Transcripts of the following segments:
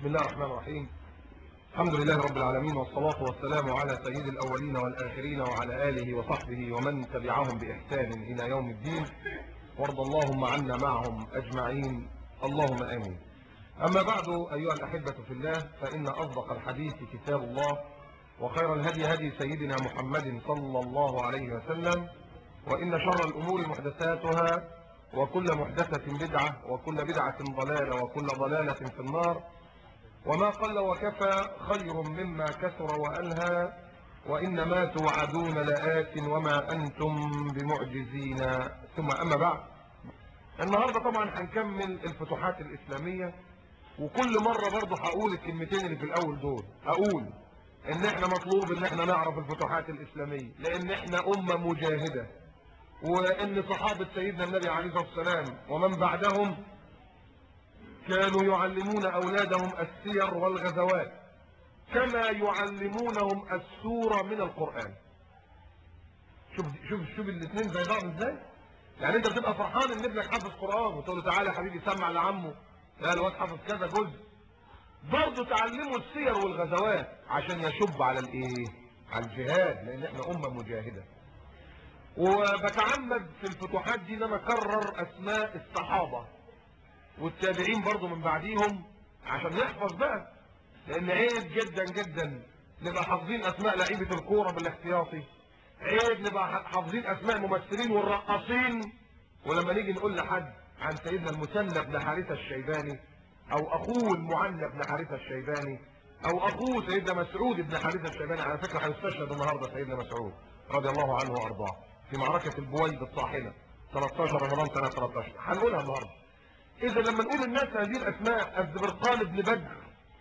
بسم الله الرحمن الرحيم الحمد لله رب العالمين والصلاة والسلام على سيد الأولين والآخرين وعلى آله وصحبه ومن تبعهم بإحسان إلى يوم الدين وارض اللهم عنا معهم أجمعين اللهم آمين أما بعد أيها الأحبة في الله فإن أصدق الحديث كتاب الله وخير الهدي هدي سيدنا محمد صلى الله عليه وسلم وإن شر الأمور محدثاتها وكل محدثة بدعة وكل بدعة ضلالة وكل ضلالة في النار وما قل وكفى خير مما كثر وألهى وإنما توعدون لآت وما أنتم بمعجزين ثم أما بعد النهاردة طبعا هنكمل الفتوحات الإسلامية وكل مرة برضه هقول الكلمتين اللي في الأول دول أقول إن إحنا مطلوب إن إحنا نعرف الفتوحات الإسلامية لأن إحنا أمة مجاهدة وإن صحابة سيدنا النبي عليه الصلاة والسلام ومن بعدهم كانوا يعلمون أولادهم السير والغزوات كما يعلمونهم السورة من القرآن شوف شوف شوف الاثنين زي بعض ازاي يعني انت بتبقى فرحان ان ابنك حافظ قرآن وتقول له تعالى يا حبيبي سمع لعمه لا الواد حافظ كذا جزء برضه تعلمه السير والغزوات عشان يشب على الايه على الجهاد لان احنا امه مجاهده وبتعمد في الفتوحات دي ان انا اكرر اسماء الصحابه والتابعين برضو من بعديهم عشان نحفظ بقى لان عيب جدا جدا نبقى حافظين اسماء لعيبه الكوره بالاحتياطي عيب نبقى حافظين اسماء الممثلين والرقاصين ولما نيجي نقول لحد عن سيدنا المثنى بن حارثه الشيباني او اخوه المعنى بن حارثه الشيباني او اخوه سيدنا مسعود بن حارثه الشيباني على فكره هيستشهد النهارده سيدنا مسعود رضي الله عنه وارضاه في معركه البويض الطاحنه 13 رمضان سنه 13 هنقولها النهارده اذا لما نقول الناس هذه الاسماء الزبرقان بن بدر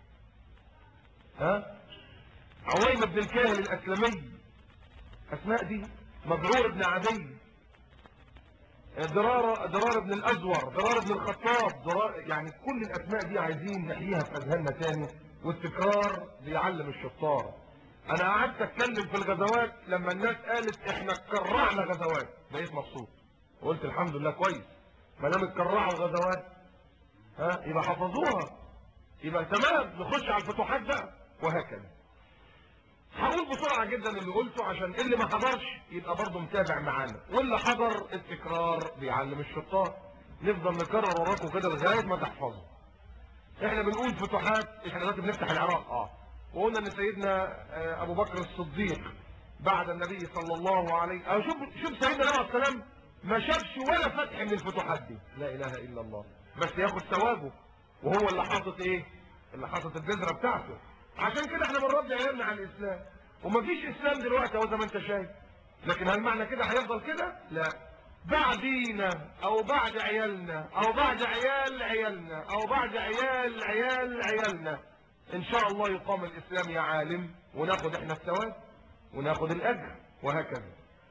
ها عويم بن الكاهل الاسلمي اسماء دي مبرور بن عدي درار درار بن الازور درار بن الخطاب درار يعني كل الاسماء دي عايزين نحييها في اذهاننا تاني والتكرار بيعلم الشطار انا قعدت اتكلم في الغزوات لما الناس قالت احنا كرعنا غزوات بقيت مبسوط وقلت الحمد لله كويس ما دام اتكرعوا الغزوات ها يبقى حفظوها يبقى تمام نخش على الفتوحات بقى وهكذا هقول بسرعة جدا اللي قلته عشان اللي ما حضرش يبقى برضه متابع معانا واللي حضر التكرار بيعلم الشطار نفضل نكرر وراكم كده لغايه ما تحفظوا احنا بنقول فتوحات احنا دلوقتي بنفتح العراق اه وقلنا ان سيدنا ابو بكر الصديق بعد النبي صلى الله عليه اه شوف شوف سيدنا النبي عليه السلام ما شافش ولا فتح من الفتوحات دي لا اله الا الله بس ياخد ثوابه وهو اللي حاطط ايه اللي حاطط البذره بتاعته عشان كده احنا بنرد عيالنا على الاسلام ومفيش اسلام دلوقتي اهو زي ما انت شايف لكن هل معنى كده هيفضل كده لا بعدينا او بعد عيالنا او بعد عيال عيالنا او بعد عيال عيال عيالنا ان شاء الله يقام الاسلام يا عالم وناخد احنا الثواب وناخد الاجر وهكذا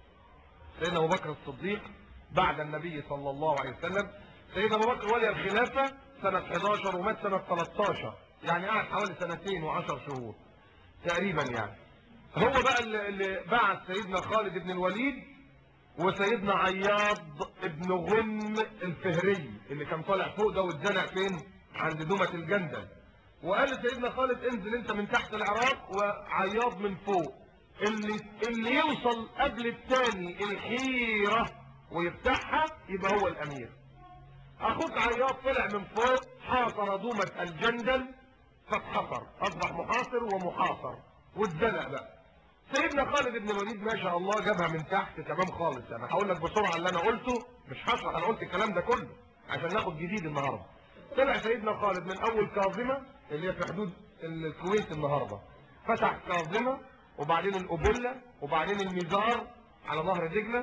سيدنا ابو بكر الصديق بعد النبي صلى الله عليه وسلم سيدنا ابو بكر ولي الخلافه سنه 11 ومات سنه 13 يعني قعد حوالي سنتين وعشر شهور تقريبا يعني هو بقى اللي, اللي بعت سيدنا خالد بن الوليد وسيدنا عياض ابن غنم الفهري اللي كان طالع فوق ده واتزنق فين عند دومة الجندل وقال لسيدنا خالد انزل انت من تحت العراق وعياض من فوق اللي اللي يوصل قبل الثاني الحيرة ويفتحها يبقى هو الامير اخوك عياض طلع من فوق حاصر دومة الجندل فاتحصر اصبح محاصر ومحاصر واتزنق بقى سيدنا خالد بن الوليد ما شاء الله جابها من تحت تمام خالص انا هقول لك بسرعه اللي انا قلته مش هشرح انا قلت الكلام ده كله عشان ناخد جديد النهارده طلع سيدنا خالد من اول كاظمه اللي هي في حدود الكويت النهارده فتح كاظمه وبعدين الابله وبعدين الميزار على نهر دجله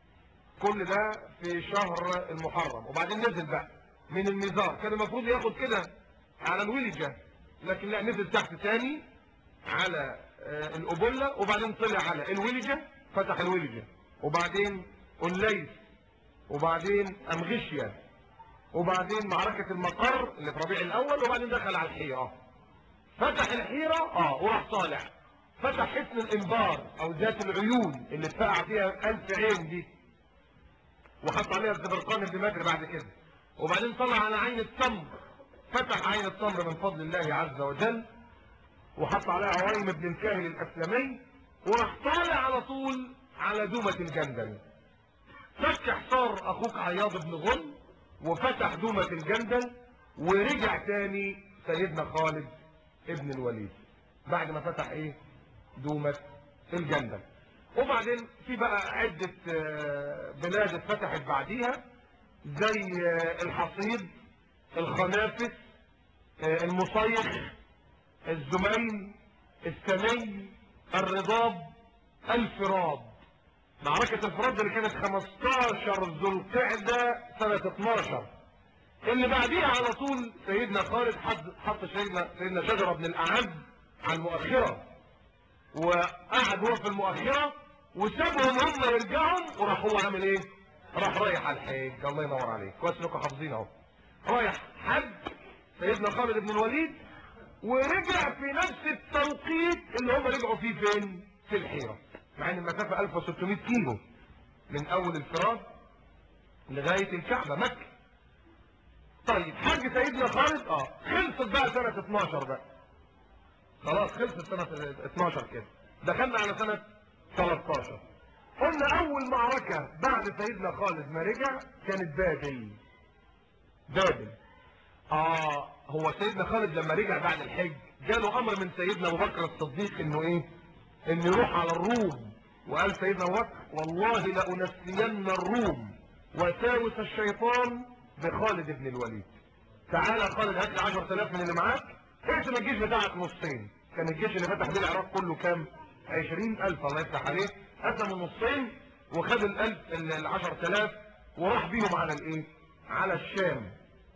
كل ده في شهر المحرم وبعدين نزل بقى من الميزار كان المفروض ياخد كده على الولجه لكن لا نزل تحت تاني على الأبلة وبعدين طلع على الولجة فتح الولجة وبعدين الليث وبعدين أمغشية وبعدين معركة المقر اللي في ربيع الأول وبعدين دخل على الحيرة فتح الحيرة اه وراح طالع فتح حسن الإنبار أو ذات العيون اللي اتفقع فيها ألف عين دي وحط عليها الزبرقان بن مجري بعد كده وبعدين طلع على عين التمر فتح عين التمر من فضل الله عز وجل وحط عليها عويم بن الكاهل الاسلمي وراح طالع على طول على دومة الجندل فك حصار اخوك عياض بن غل وفتح دومة الجندل ورجع تاني سيدنا خالد ابن الوليد بعد ما فتح ايه دومة الجندل وبعدين في بقى عدة بلاد اتفتحت بعديها زي الحصيد الخنافس المصيخ الزمين السمي الرضاب الفراد معركة الفراد اللي كانت 15 ذو القعدة سنة 12 اللي بعديها على طول سيدنا خالد حط, حط سيدنا, سيدنا شجرة بن الأعز على المؤخرة وقعد هو في المؤخرة وسابهم هم يرجعوا وراح هو عامل ايه راح رايح على الحج الله ينور عليك كويس انكم حافظين اهو رايح حج سيدنا خالد بن الوليد ورجع في نفس التوقيت اللي هم رجعوا فيه فين في الحيرة مع ان المسافة 1600 كيلو من اول الفراد لغاية الكعبة مكة طيب حج سيدنا خالد اه خلصت بقى سنة 12 بقى خلاص خلصت سنة 12 كده دخلنا على سنة 13 قلنا اول معركة بعد سيدنا خالد ما رجع كانت بابل بابل اه هو سيدنا خالد لما رجع بعد الحج جاله امر من سيدنا ابو بكر الصديق انه ايه انه يروح على الروم وقال سيدنا ابو بكر والله لانسين الروم وساوس الشيطان بخالد بن الوليد تعالى خالد هات لي 10000 من اللي معاك اقسم الجيش بتاعك نصين كان الجيش اللي فتح بيه العراق كله كام 20000 الله يفتح عليه قسموا نصين وخد الألف ال 10000 وراح بيهم على الايه على الشام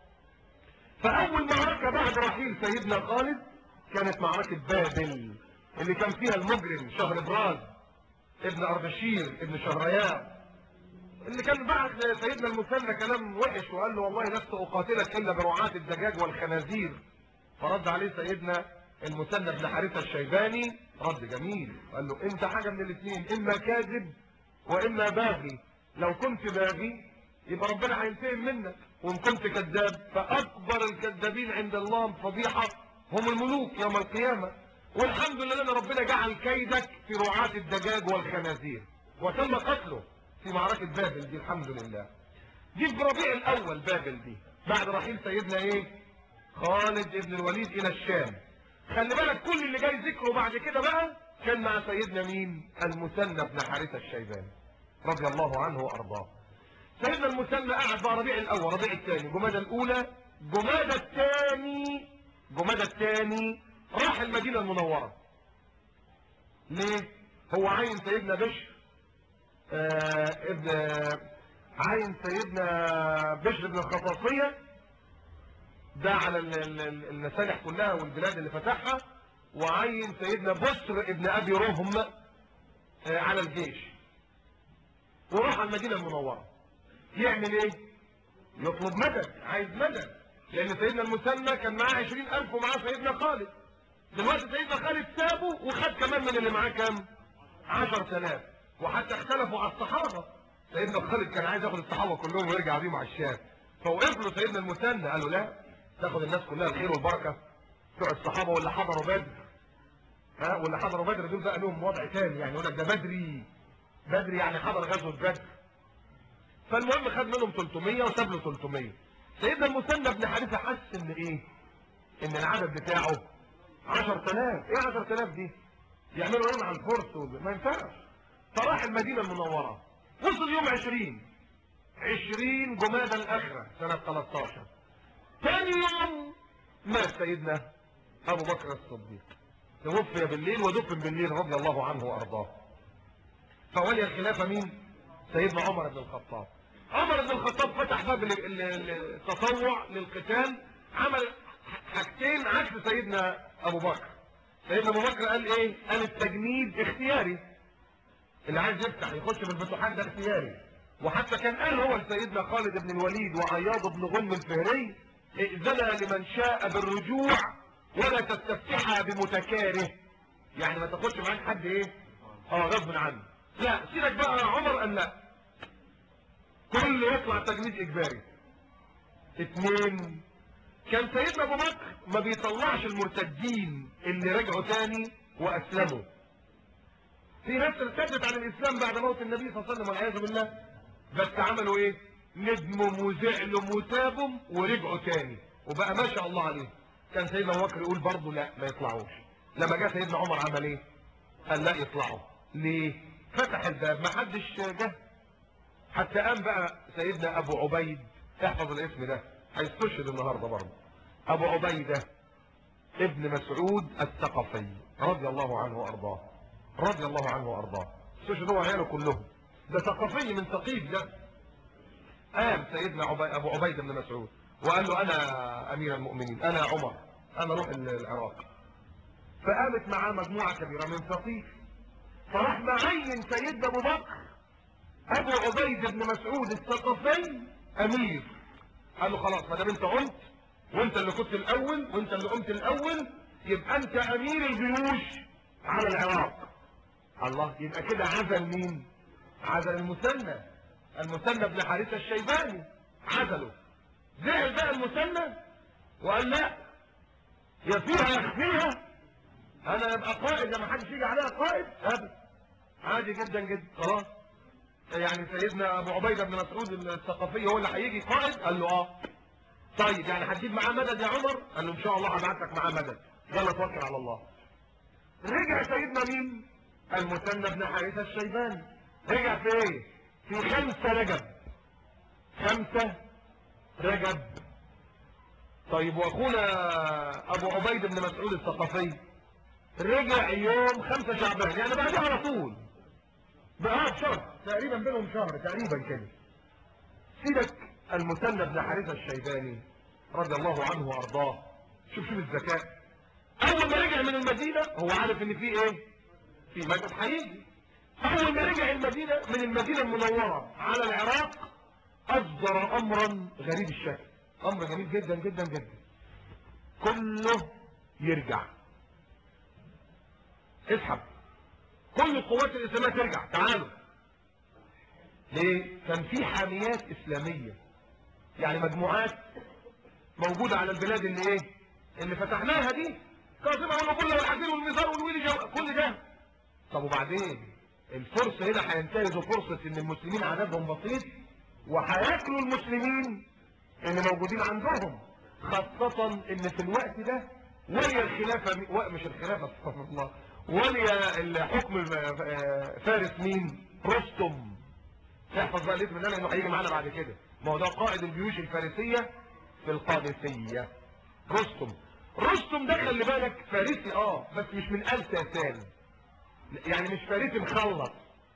فاول معركة بعد رحيل سيدنا خالد كانت معركة بابل اللي كان فيها المجرم شهر براز ابن اردشير ابن شهريار اللي كان بعد سيدنا المثنى كلام وحش وقال له والله لست اقاتلك الا برعاة الدجاج والخنازير فرد عليه سيدنا المثنى بن حارثة الشيباني رد جميل قال له انت حاجة من الاثنين اما كاذب واما باغي لو كنت باغي يبقى ربنا هينتقم منك وان كنت كذاب فاكبر الكذابين عند الله فضيحة هم الملوك يوم القيامة والحمد لله ان ربنا جعل كيدك في رعاة الدجاج والخنازير وتم قتله في معركة بابل دي الحمد لله دي في ربيع الاول بابل دي بعد رحيل سيدنا ايه خالد ابن الوليد الى الشام خلي بالك كل اللي جاي ذكره بعد كده بقى كان مع سيدنا مين المثنى بن حارثة الشيباني رضي الله عنه وارضاه سيدنا المثنى قعد بقى ربيع الاول ربيع الثاني جمادى الاولى جمادى الثاني جمادى الثاني راح المدينة المنورة ليه هو عين سيدنا بشر آه ابن عين سيدنا بشر بن الخصاصية ده على المسالح كلها والبلاد اللي فتحها وعين سيدنا بشر ابن ابي رهم آه على الجيش وراح على المدينة المنورة يعمل ايه يطلب مدد عايز مدد لان سيدنا المثنى كان معاه عشرين الف ومعاه سيدنا خالد دلوقتي سيدنا خالد سابه وخد كمان من اللي معاه كام عشر تلاف وحتى اختلفوا على الصحابة سيدنا خالد كان عايز ياخد الصحابة كلهم ويرجع بيهم على الشام فوقف له سيدنا المثنى قال له لا تاخد الناس كلها الخير والبركة بتوع الصحابة واللي حضروا بدر ها واللي حضروا بدر دول بقى لهم وضع تاني يعني يقول لك ده بدري بدري يعني حضر غزوة بدر فالمهم خد منهم 300 وساب له 300 سيدنا المثنى بن حارثة حس ان ايه ان العدد بتاعه 10000 ايه 10000 دي يعملوا ايه مع الفرس ما ينفعش فراح المدينة المنورة وصل يوم 20 20 جمادى الاخرة سنة 13 ثاني يوم مات سيدنا ابو بكر الصديق توفي بالليل ودفن بالليل رضي الله عنه وارضاه فولي الخلافة مين سيدنا عمر بن الخطاب عمر بن الخطاب فتح باب التطوع للقتال عمل حاجتين عكس سيدنا ابو بكر سيدنا ابو بكر قال ايه قال التجنيد اختياري اللي عايز يفتح يخش في الفتوحات ده اختياري وحتى كان قال هو لسيدنا خالد بن الوليد وعياض بن غنم الفهري ائذنا لمن شاء بالرجوع ولا تستفتحها بمتكاره يعني ما تاخدش معاك حد ايه اه غصب عنه لا سيبك بقى عمر قال لا كل يطلع تجنيد اجباري اثنين كان سيدنا ابو بكر ما بيطلعش المرتدين اللي رجعوا تاني واسلموا في ناس ارتدت عن الاسلام بعد موت النبي صلى الله عليه وسلم والعياذ بالله بس عملوا ايه ندموا وزعلوا وتابوا ورجعوا تاني وبقى ما شاء الله عليه كان سيدنا ابو بكر يقول برضه لا ما يطلعوش لما جاء سيدنا عمر عمل ايه قال لا يطلعوا ليه فتح الباب ما حدش جه حتى قام بقى سيدنا ابو عبيد احفظ الاسم ده هيستشهد النهارده برضه ابو عبيده ابن مسعود الثقفي رضي الله عنه وارضاه رضي الله عنه وارضاه استشهد هو عياله كلهم ده ثقفي من ثقيف ده قام سيدنا عبي... ابو عبيده بن مسعود وقال له انا امير المؤمنين انا عمر انا روح العراق فقامت معاه مجموعه كبيره من ثقيف فراح معين سيدنا ابو بكر ابو عبيد بن مسعود الثقفي امير قال له خلاص ما دام انت قمت وانت اللي كنت الاول وانت اللي قمت الاول يبقى انت امير الجيوش على العراق الله يبقى كده عزل مين عزل المثنى المثنى بن حارثه الشيباني عزله زعل بقى المثنى وقال لا يا فيها يخفيها انا ابقى قائد لما حدش يجي عليها قائد ابدا عادي جدا جدا خلاص يعني سيدنا ابو عبيده بن مسعود الثقفي هو اللي هيجي قائد قال له اه طيب يعني هتجيب معاه مدد يا عمر قال له ان شاء الله هبعت لك معاه مدد يلا توكل على الله رجع سيدنا مين المثنى بن حارثه الشيباني رجع في ايه في خمسة رجب خمسة رجب طيب واخونا ابو عبيد بن مسعود الثقفي رجع يوم خمسة شعبان يعني بعدها على طول بقى شهر تقريبا بينهم شهر تقريبا كده سيدك المثنى بن حارثة الشيباني رضي الله عنه وارضاه شوف شوف الذكاء اول ما رجع من المدينة هو عارف ان في ايه في مدد هيجي اول ما رجع المدينة من المدينة المنورة على العراق اصدر امرا غريب الشكل امر جميل جدا جدا جدا كله يرجع اسحب كل القوات الاسلاميه ترجع تعالوا ليه كان في حاميات اسلاميه يعني مجموعات موجوده على البلاد اللي ايه اللي فتحناها دي كاظمه والمقله والحديد والميزان والويل كل ده طب وبعدين الفرصه هنا هينتهزوا فرصه ان المسلمين عددهم بسيط وهياكلوا المسلمين اللي موجودين عندهم خاصه ان في الوقت ده ولي الخلافه مش الخلافه استغفر الله ولي الحكم فارس مين رستم تحفظ بقى الاسم ده لانه هيجي معانا بعد كده ما هو ده قائد الجيوش الفارسيه في القادسيه رستم رستم ده خلي بالك فارسي اه بس مش من ال ساسان يعني مش فارسي مخلص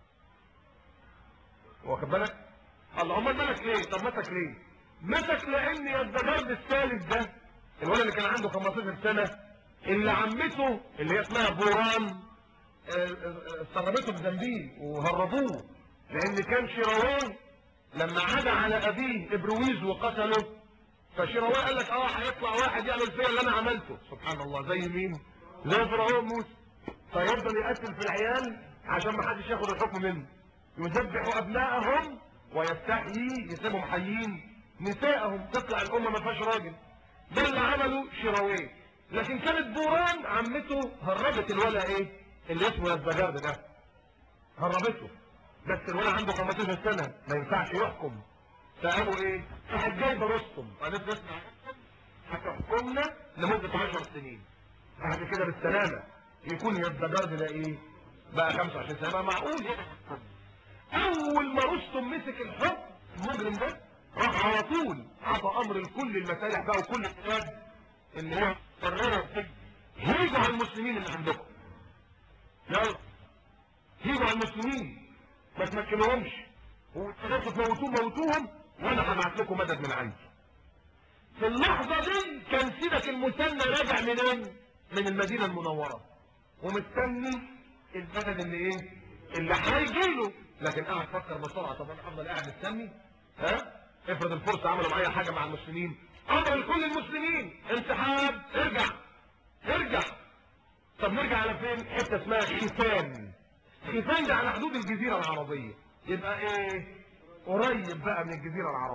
واخد بالك الله امال مالك ليه طب مسك ليه مسك لان الزبرد الثالث ده الولد اللي كان عنده 15 سنه اللي عمته اللي هي اسمها بوران سربته بزنبيل وهربوه لان كان شيراويه لما عدا على ابيه ابرويز وقتله فشيراويه قال لك اه هيطلع واحد يعمل فيا اللي انا عملته سبحان الله زي مين زي فرعون موسى فيفضل يقتل في العيال عشان ما حدش ياخد الحكم منه يذبح ابنائهم ويستحيي يسيبهم حيين نساءهم تطلع الامه ما فيهاش راجل ده اللي عمله شيراويه لكن كانت بوران عمته هربت الولا ايه اللي اسمه يزدجرد ده هربته بس الولا عنده 15 سنه ما ينفعش يحكم فقالوا ايه راحت جايبه رستم قالت له اسمع هتحكمنا لمده 10 سنين بعد كده بالسلامه يكون يزدجرد ده ايه بقى 25 سنه بقى معقول اول ما رستم مسك الحكم المجرم ده راح على طول عطى امر لكل المسالح بقى وكل البلاد اللي هي قررت هيجوا على المسلمين اللي عندكم يلا هيجوا على المسلمين ما تمكنوهمش وتقدروا تموتوهم موتوهم وانا هبعت لكم مدد من عندي في اللحظة دي كان سيدك المثنى راجع منين من المدينة المنورة ومستني المدد اللي ايه اللي هيجي له لكن قاعد فكر بسرعة طب انا افضل قاعد مستني ها افرض الفرصة عملوا معايا حاجة مع المسلمين امر لكل المسلمين انسحاب ارجع ارجع طب نرجع على فين حته اسمها خيفان خيفان ده على حدود الجزيره العربيه يبقى ايه قريب بقى من الجزيره العربيه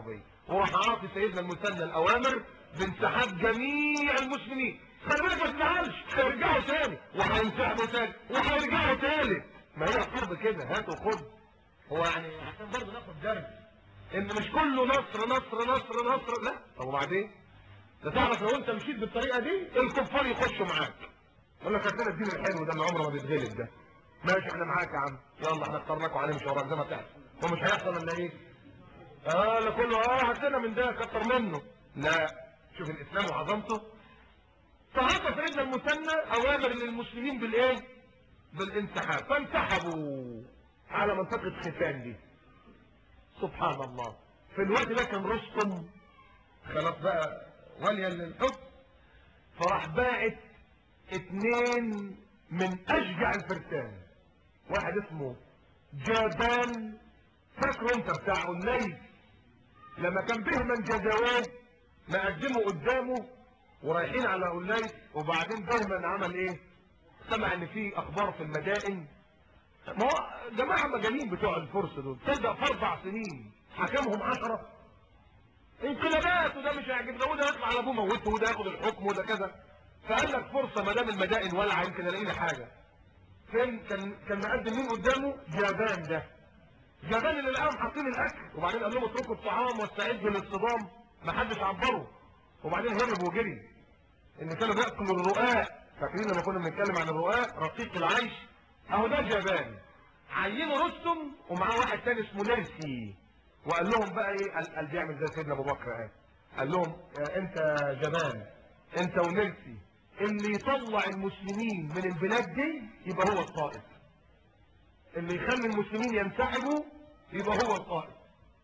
وراح عاطي سيدنا المثنى الاوامر بانسحاب جميع المسلمين خلي بالك ما تزعلش هيرجعوا تاني وهينسحبوا تاني وهيرجعوا تالت ما هي الحرب كده هات وخد هو يعني عشان برضه ناخد درس ان مش كله نصر نصر نصر نصر لا طب وبعدين ده تعرف لو انت مشيت بالطريقه دي الكفار يخشوا معاك يقول لك هاتنا الدين الحلو ده اللي عمره ما بيتغلب ده ماشي احنا معاك يا عم يلا احنا اخترناك وهنمشي وراك زي ما تحصل ومش هيحصل الا ايه اه لا كله اه هاتنا من ده كتر منه لا شوف الاسلام وعظمته فعطى سيدنا المثنى اوامر للمسلمين بالايه بالانسحاب فانسحبوا على منطقة ختان دي سبحان الله في الوقت ده كان رستم خلاص بقى وليا للحكم فراح باعت اتنين من اشجع الفرسان واحد اسمه جابان فاكره انت بتاع الليل لما كان بهما جدوان مقدمه قدامه ورايحين على قليس وبعدين بهما عمل ايه سمع ان في اخبار في المدائن ما هو جماعة مجانين بتوع الفرس دول تصدق في اربع سنين حكمهم عشرة انقلابات وده مش هيعجبنا وده يطلع على ابوه موته وده ياخد الحكم وده كذا فقال لك فرصة ما دام المدائن ولع يمكن الاقي حاجة فين كان كان مقدم مين قدامه جابان ده جابان اللي لقاهم حاطين الاكل وبعدين قال لهم اتركوا الطعام واستعدوا للصدام ما حدش عبره وبعدين هرب وجري ان كانوا بياكلوا الرقاق فاكرين لما كنا بنتكلم عن الرقاق رقيق العيش اهو ده جبان عينوا رستم ومعاه واحد تاني اسمه نرسي وقال لهم بقى ايه قال, قال بيعمل زي سيدنا ابو بكر قال قال لهم آه انت جبان انت ونرسي اللي يطلع المسلمين من البلاد دي يبقى هو القائد اللي يخلي المسلمين ينسحبوا يبقى هو القائد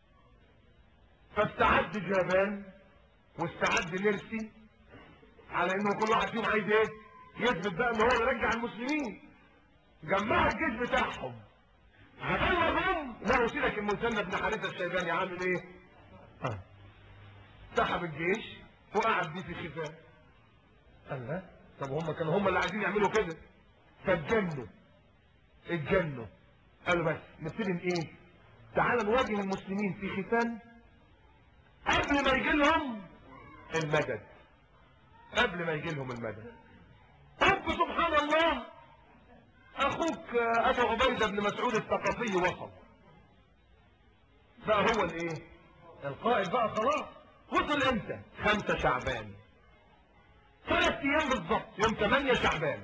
فاستعد جبان واستعد نرسي على انه كل واحد فيهم عايز ايه يثبت بقى ان هو يرجع المسلمين جمعوا الجيش بتاعهم هبلغهم لا سيدك المثنى بن حارثه الشيباني عامل ايه آه. سحب الجيش وقعد بيه في خفاء قال لا طب هم كانوا هم اللي عايزين يعملوا كده فاتجنوا اتجنوا قالوا بس نبتدي ايه تعال نواجه المسلمين في ختان قبل ما يجي لهم المدد قبل ما يجي لهم المدد رب سبحان الله اخوك ابو عبيده بن مسعود الثقفي وصل بقى هو الايه القائد بقى خلاص وصل امتى خمسة شعبان ثلاث ايام بالظبط يوم 8 شعبان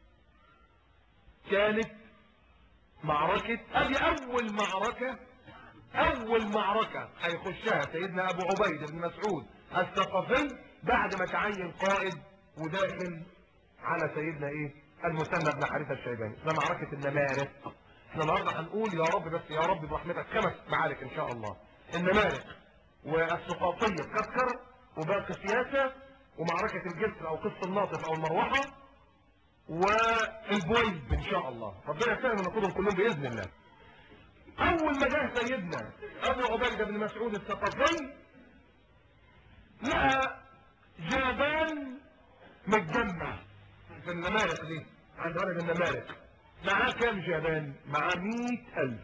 كانت معركة ادي اول معركة اول معركة هيخشها سيدنا ابو عبيدة بن مسعود الثقفي بعد ما تعين قائد وداخل على سيدنا ايه المثنى بن حارثة الشيباني اسمها معركة النمارق احنا النهارده هنقول يا رب بس يا رب برحمتك خمس معارك ان شاء الله النمارق والسقاطية كسكر وباقي سياسة ومعركة الجسر او قصة الناطف او المروحة والبويب ان شاء الله ربنا يسهل وناخدهم كلهم باذن الله اول ما جه سيدنا ابو عبيدة بن مسعود الثقفي لقى جابان متجمع في النمارق دي عند ولد النمارق معاه كام جبان معاه مئة ألف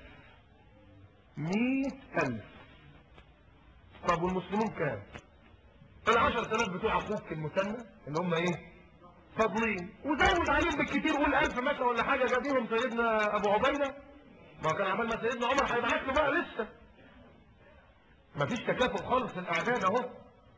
مئة ألف طب والمسلمون كام العشر تلاف بتوع أخوك المثنى اللي هم إيه فاضلين وزود عليهم بالكتير قول ألف مثلا ولا حاجة جابيهم سيدنا أبو عبيدة ما كان عمال ما سيدنا عمر هيبعت له بقى لسه مفيش تكافؤ خالص في الأعداد أهو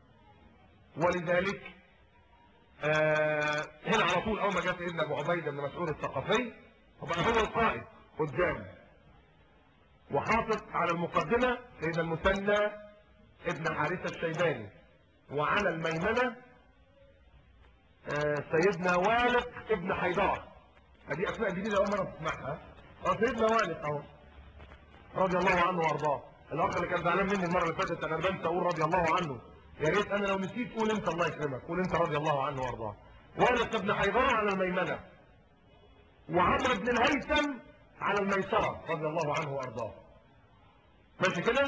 ولذلك آه هنا على طول اول ما جاء سيدنا ابو عبيده بن مسعود الثقفي وبقى هو القائد قدام وحاطط على المقدمه سيدنا المثنى ابن حارثه الشيباني وعلى الميمنه آه سيدنا والق ابن حيدار هذه اسماء جديده اول مره تسمعها اه سيدنا والق اهو رضي الله عنه وارضاه الاخ اللي كان زعلان مني المره اللي فاتت انا بنسى اقول رضي الله عنه يا ريت انا لو نسيت قول انت الله يكرمك قول انت رضي الله عنه وارضاه والد ابن حيدر على الميمنة وعمرو بن الهيثم على الميسرة رضي الله عنه وارضاه ماشي كده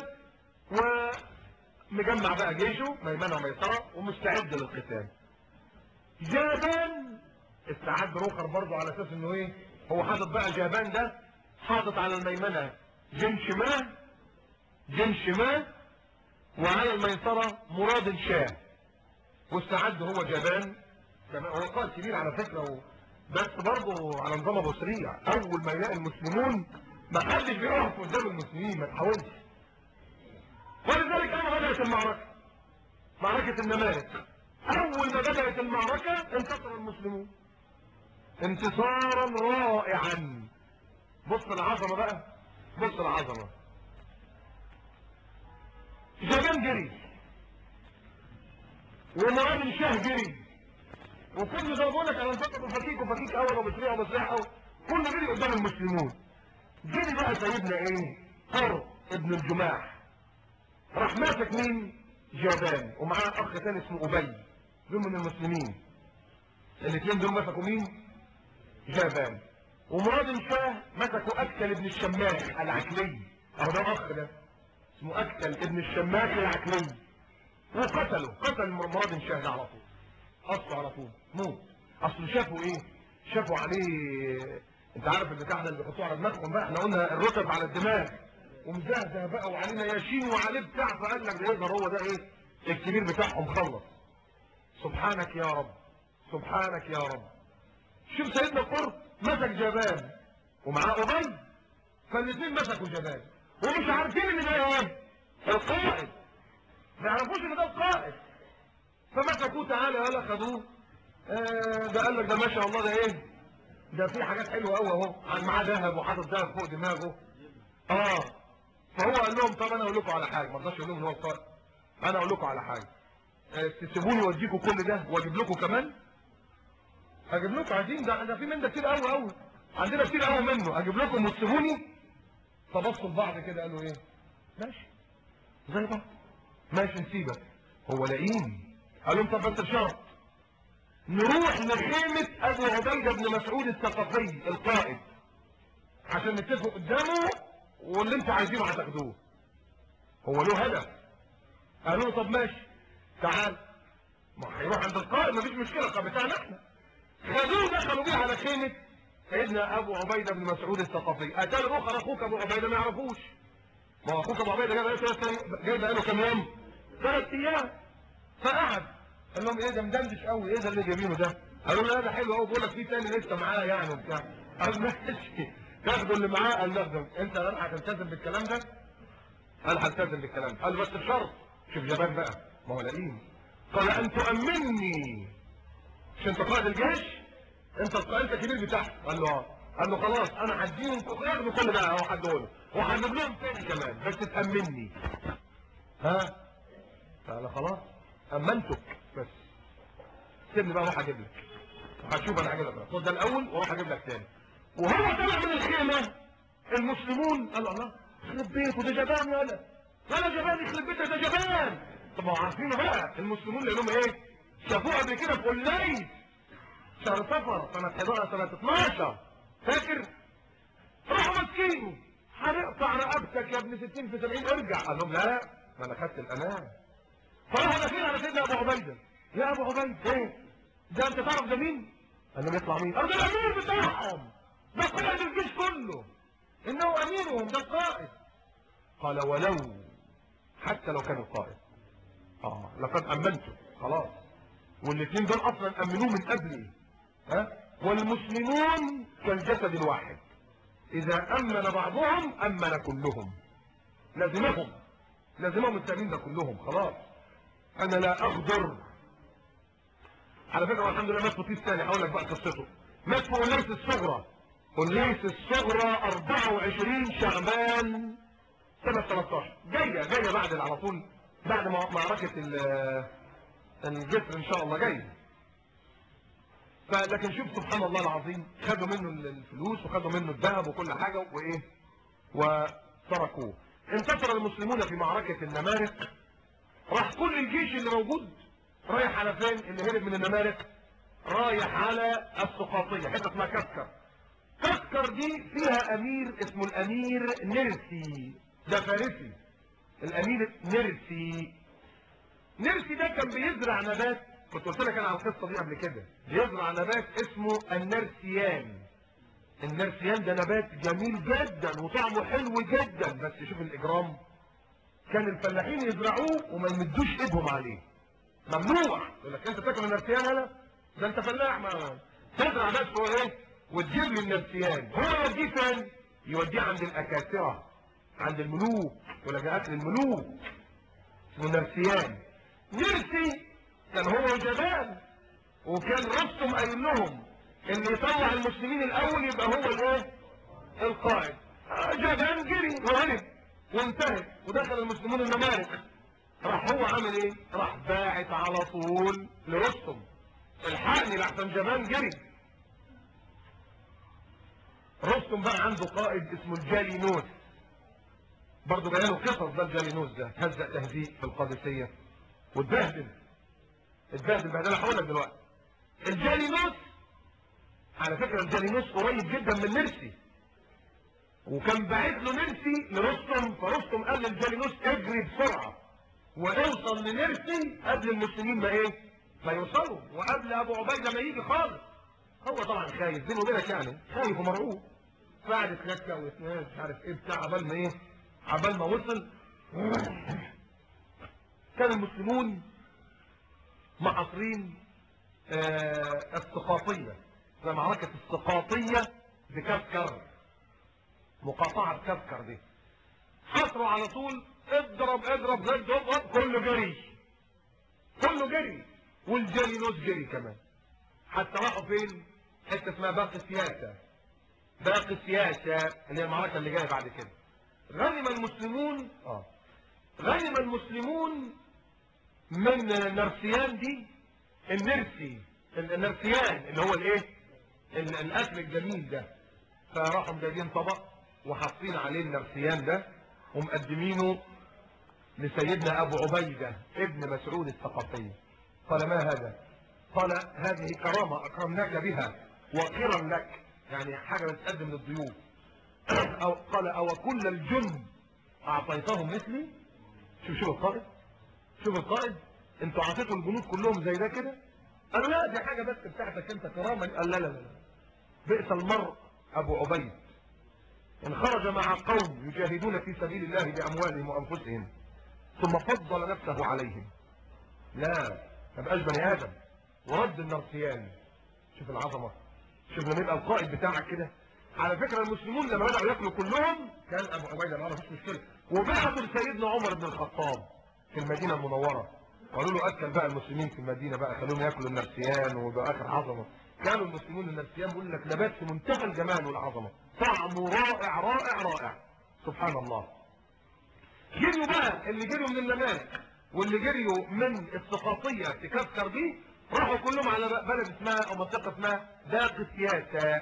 ومجمع بقى جيشه ميمنة وميسرة ومستعد للقتال جابان استعد روخر برضه على اساس انه ايه هو حاطط بقى جابان ده حاطط على الميمنة جن شماه جن شماه وعلى الميسرة مراد شاه واستعد هو جبان كان هو قائد كبير على فكرة و... بس برضه على نظام ابو سريع اول ما يلاقي المسلمون ما حدش بيقف قدام المسلمين ما تحاولش ولذلك انا بدات المعركه معركه النمارق اول ما بدات المعركه انتصر المسلمون انتصارا رائعا بص العظمه بقى بص العظمه جبان جري ومراد شاه جري وكل ده بقول لك انا انفكر وفكيك وفكيك اول وبسريع وبسريع اول كل جري قدام المسلمون جري بقى سيدنا ايه قر ابن الجماح راح ماسك مين جابان ومعاه اخ ثاني اسمه ابي دول من المسلمين الاثنين دول مسكوا مين جابان ومراد شاه مسكوا اكتل ابن الشماخ العكلي اهو ده اخ ده اسمه اكتل ابن الشماخ العكلي وقتلوا قتل مراد شاه ده على طول قصوا على طول موت اصل شافوا ايه شافوا عليه انت عارف البتاع ده اللي بيحطوه على دماغهم بقى احنا قلنا الركب على الدماغ ومزهزه بقى وعلينا ياشين وعليه بتاع فقال لك ده يقدر هو ده ايه الكبير بتاعهم خلص سبحانك يا رب سبحانك يا رب شوف سيدنا قرط مسك جبان ومعاه ابي فالاثنين مسكوا جبان ومش عارفين ان ده ايه القائد ما يعرفوش ان ده القائد فمسكوه تعالى يلا خدوه آه ده قال لك ده ما شاء الله ده ايه ده في حاجات حلوه قوي اهو معاه ذهب وحاطط ذهب فوق دماغه اه فهو قال لهم طب انا اقول لكم على حاجه ما رضاش يقول لهم ان هو القائد انا اقول لكم على حاجه آه تسيبوني واديكم كل ده واجيب لكم كمان اجيب لكم عايزين ده ده في من ده كتير قوي قوي عندنا كتير قوي منه اجيب لكم وتسيبوني فبصوا لبعض كده قالوا ايه ماشي زي بعض ماشي نسيبك هو لئيم قال لهم طب بس بشرط نروح لخيمة ابو عبيدة بن مسعود الثقفي القائد عشان نتفق قدامه واللي انتوا عايزينه هتاخدوه هو له هدف قالوا له طب ماشي تعال ما هيروح عند القائد مفيش مشكله القائد بتاعنا احنا خدوه دخلوا بيه على خيمه سيدنا ابو عبيده بن مسعود الثقفي اتى اخر اخوك ابو عبيده ما يعرفوش ما هو اخوك ابو عبيده جاي بقاله جاي بقاله كام يوم ثلاث ايام فقعد قال لهم ايه ده مدندش قوي ايه ده اللي جايبينه ده قالوا له لا ده حلو قوي بقول لك في تاني لسه معاه يعني وبتاع قال ماشي تاخدوا اللي معاه قال لا انت هتلتزم بالكلام ده قال هلتزم بالكلام ده قال بس بشرط شوف جبان بقى ما هو لئيم قال ان تؤمني مش انت قائد الجيش انت القائد الكبير بتاعه قال له اه قال له خلاص انا هديهم ياخدوا كل ده اهو هديهولهم وهجيب لهم تاني كمان بس تامني ها قال خلاص امنتك بس سيبني بقى اروح اجيب لك هتشوف انا هجيب لك خد ده الاول واروح اجيب لك تاني وهو طلع من الخيمه المسلمون قالوا الله يخرب بيته ده جبان يالا ولا جبان يخرب بيته ده جبان طب ما هو عارفينه بقى المسلمون لانهم ايه شافوه قبل كده في قليل شهر صفر سنة 11 سنة 12 فاكر راحوا ماسكينه هنقطع رقبتك يا ابن 60 في 70 ارجع قال لهم لا ما انا خدت الامان فراحوا داخلين على سيدنا ابو عبيده يا ابو عبيده ايه ده انت تعرف ده مين قال لهم يطلع مين قال ده الامير بتاعهم ده قائد الجيش كله انه اميرهم ده القائد قال ولو حتى لو كان القائد اه لقد امنته خلاص والاثنين دول اصلا امنوه من قبلي ها والمسلمون كالجسد الواحد اذا امن بعضهم امن كلهم لازمهم لازمهم التامين ده كلهم خلاص انا لا اغدر على فكره الحمد لله مات في طيس ثاني هقول لك بقى قصته مات في أنيس الصغرى أنيس الصغرى 24 شعبان سنة 13 جاية جاية بعد على طول بعد معركة الجسر ان شاء الله جاي فلكن شوف سبحان الله العظيم خدوا منه الفلوس وخدوا منه الذهب وكل حاجة وايه وتركوه انتصر المسلمون في معركة النمارق راح كل الجيش اللي موجود رايح على فين اللي هرب من النمارق رايح على السقاطية حتة اسمها كسكر كسكر دي فيها امير اسمه الامير نرسي ده فارسي الامير نرسي نرسي ده كان بيزرع نبات كنت قلت لك انا على القصه دي قبل كده بيزرع نبات اسمه النرسيان النرسيان ده نبات جميل جدا وطعمه حلو جدا بس شوف الاجرام كان الفلاحين يزرعوه وما يمدوش ايدهم عليه ممنوع يقول لك انت تاكل النرسيان هنا ده انت فلاح ما تزرع بس هو ايه وتجيب لي النرسيان هو يوديه فين يوديه عند الاكاسره عند الملوك ولا جاء اكل الملوك اسمه نرسيان نرسي كان هو جبان وكان رستم قايل لهم اللي يطلع المسلمين الاول يبقى هو الايه القائد جبان جري وهرب وانتهت ودخل المسلمون الممالك راح هو عامل ايه راح باعت على طول لرستم الحقني لحسن جبان جري رستم بقى عنده قائد اسمه الجالينوس برضه جاي له قصص ده الجالينوس ده هزق تهزيق في القادسيه واتبهدل اتبهدل بهدله هقول لك دلوقتي الجالينوس على فكره الجالينوس قريب جدا من نرسي وكان باعت له نرسي لرستم فرستم قال للجالينوس اجري بسرعه واوصل لنرسي قبل المسلمين ما ايه ما يوصلوا وقبل ابو عبيده ما يجي خالص هو طبعا خايف بينه وبينك يعني خايف ومرعوب بعد اتلكى واثنين مش عارف ايه بتاع عبال ما ايه عبال ما وصل كان المسلمون محاصرين آه السقاطيه زي معركه السقاطيه بكفكر مقاطعه بكفكر دي حصروا على طول اضرب اضرب زد اضرب كله جري كله جري والجالينوس جري كمان حتى راحوا فين حته اسمها باقي السياسه باقي السياسه اللي هي المعركه اللي جايه بعد كده غنم المسلمون اه غنم المسلمون من نرسيان دي النرسي النرسيان اللي هو الايه ال- الاكل الجميل ده فراحوا جايبين طبق وحاطين عليه النرسيان ده ومقدمينه لسيدنا ابو عبيده ابن مسعود الثقفي قال ما هذا قال هذه كرامه اكرمناك بها وقرا لك يعني حاجه بتقدم للضيوف او قال او كل الجند اعطيتهم مثلي شوف شوف القائد شوف القائد انتوا اعطيتوا الجنود كلهم زي ده كده قالوا لا دي حاجه بس بتاعتك انت كرامه قال لا لا لا بئس المرء ابو عبيد ان خرج مع قوم يجاهدون في سبيل الله باموالهم وانفسهم ثم فضل نفسه عليهم لا ما بقاش بني ادم ورد النرسيان شوف العظمه شوف لما يبقى القائد بتاعك كده على فكره المسلمون لما بداوا ياكلوا كلهم كان ابو عبيده ما فيش مشكله وبعثوا لسيدنا عمر بن الخطاب في المدينه المنوره قالوا له اكل بقى المسلمين في المدينه بقى خلوهم ياكلوا النرسيان ويبقى اخر عظمه كانوا المسلمون النرسيان بيقول لك نبات في منتهى الجمال والعظمه طعمه رائع رائع رائع سبحان الله جريوا بقى اللي جريوا من الممالك واللي جريوا من السقاطيه في كفكر دي راحوا كلهم على بلد اسمها او منطقه اسمها باقي السياسه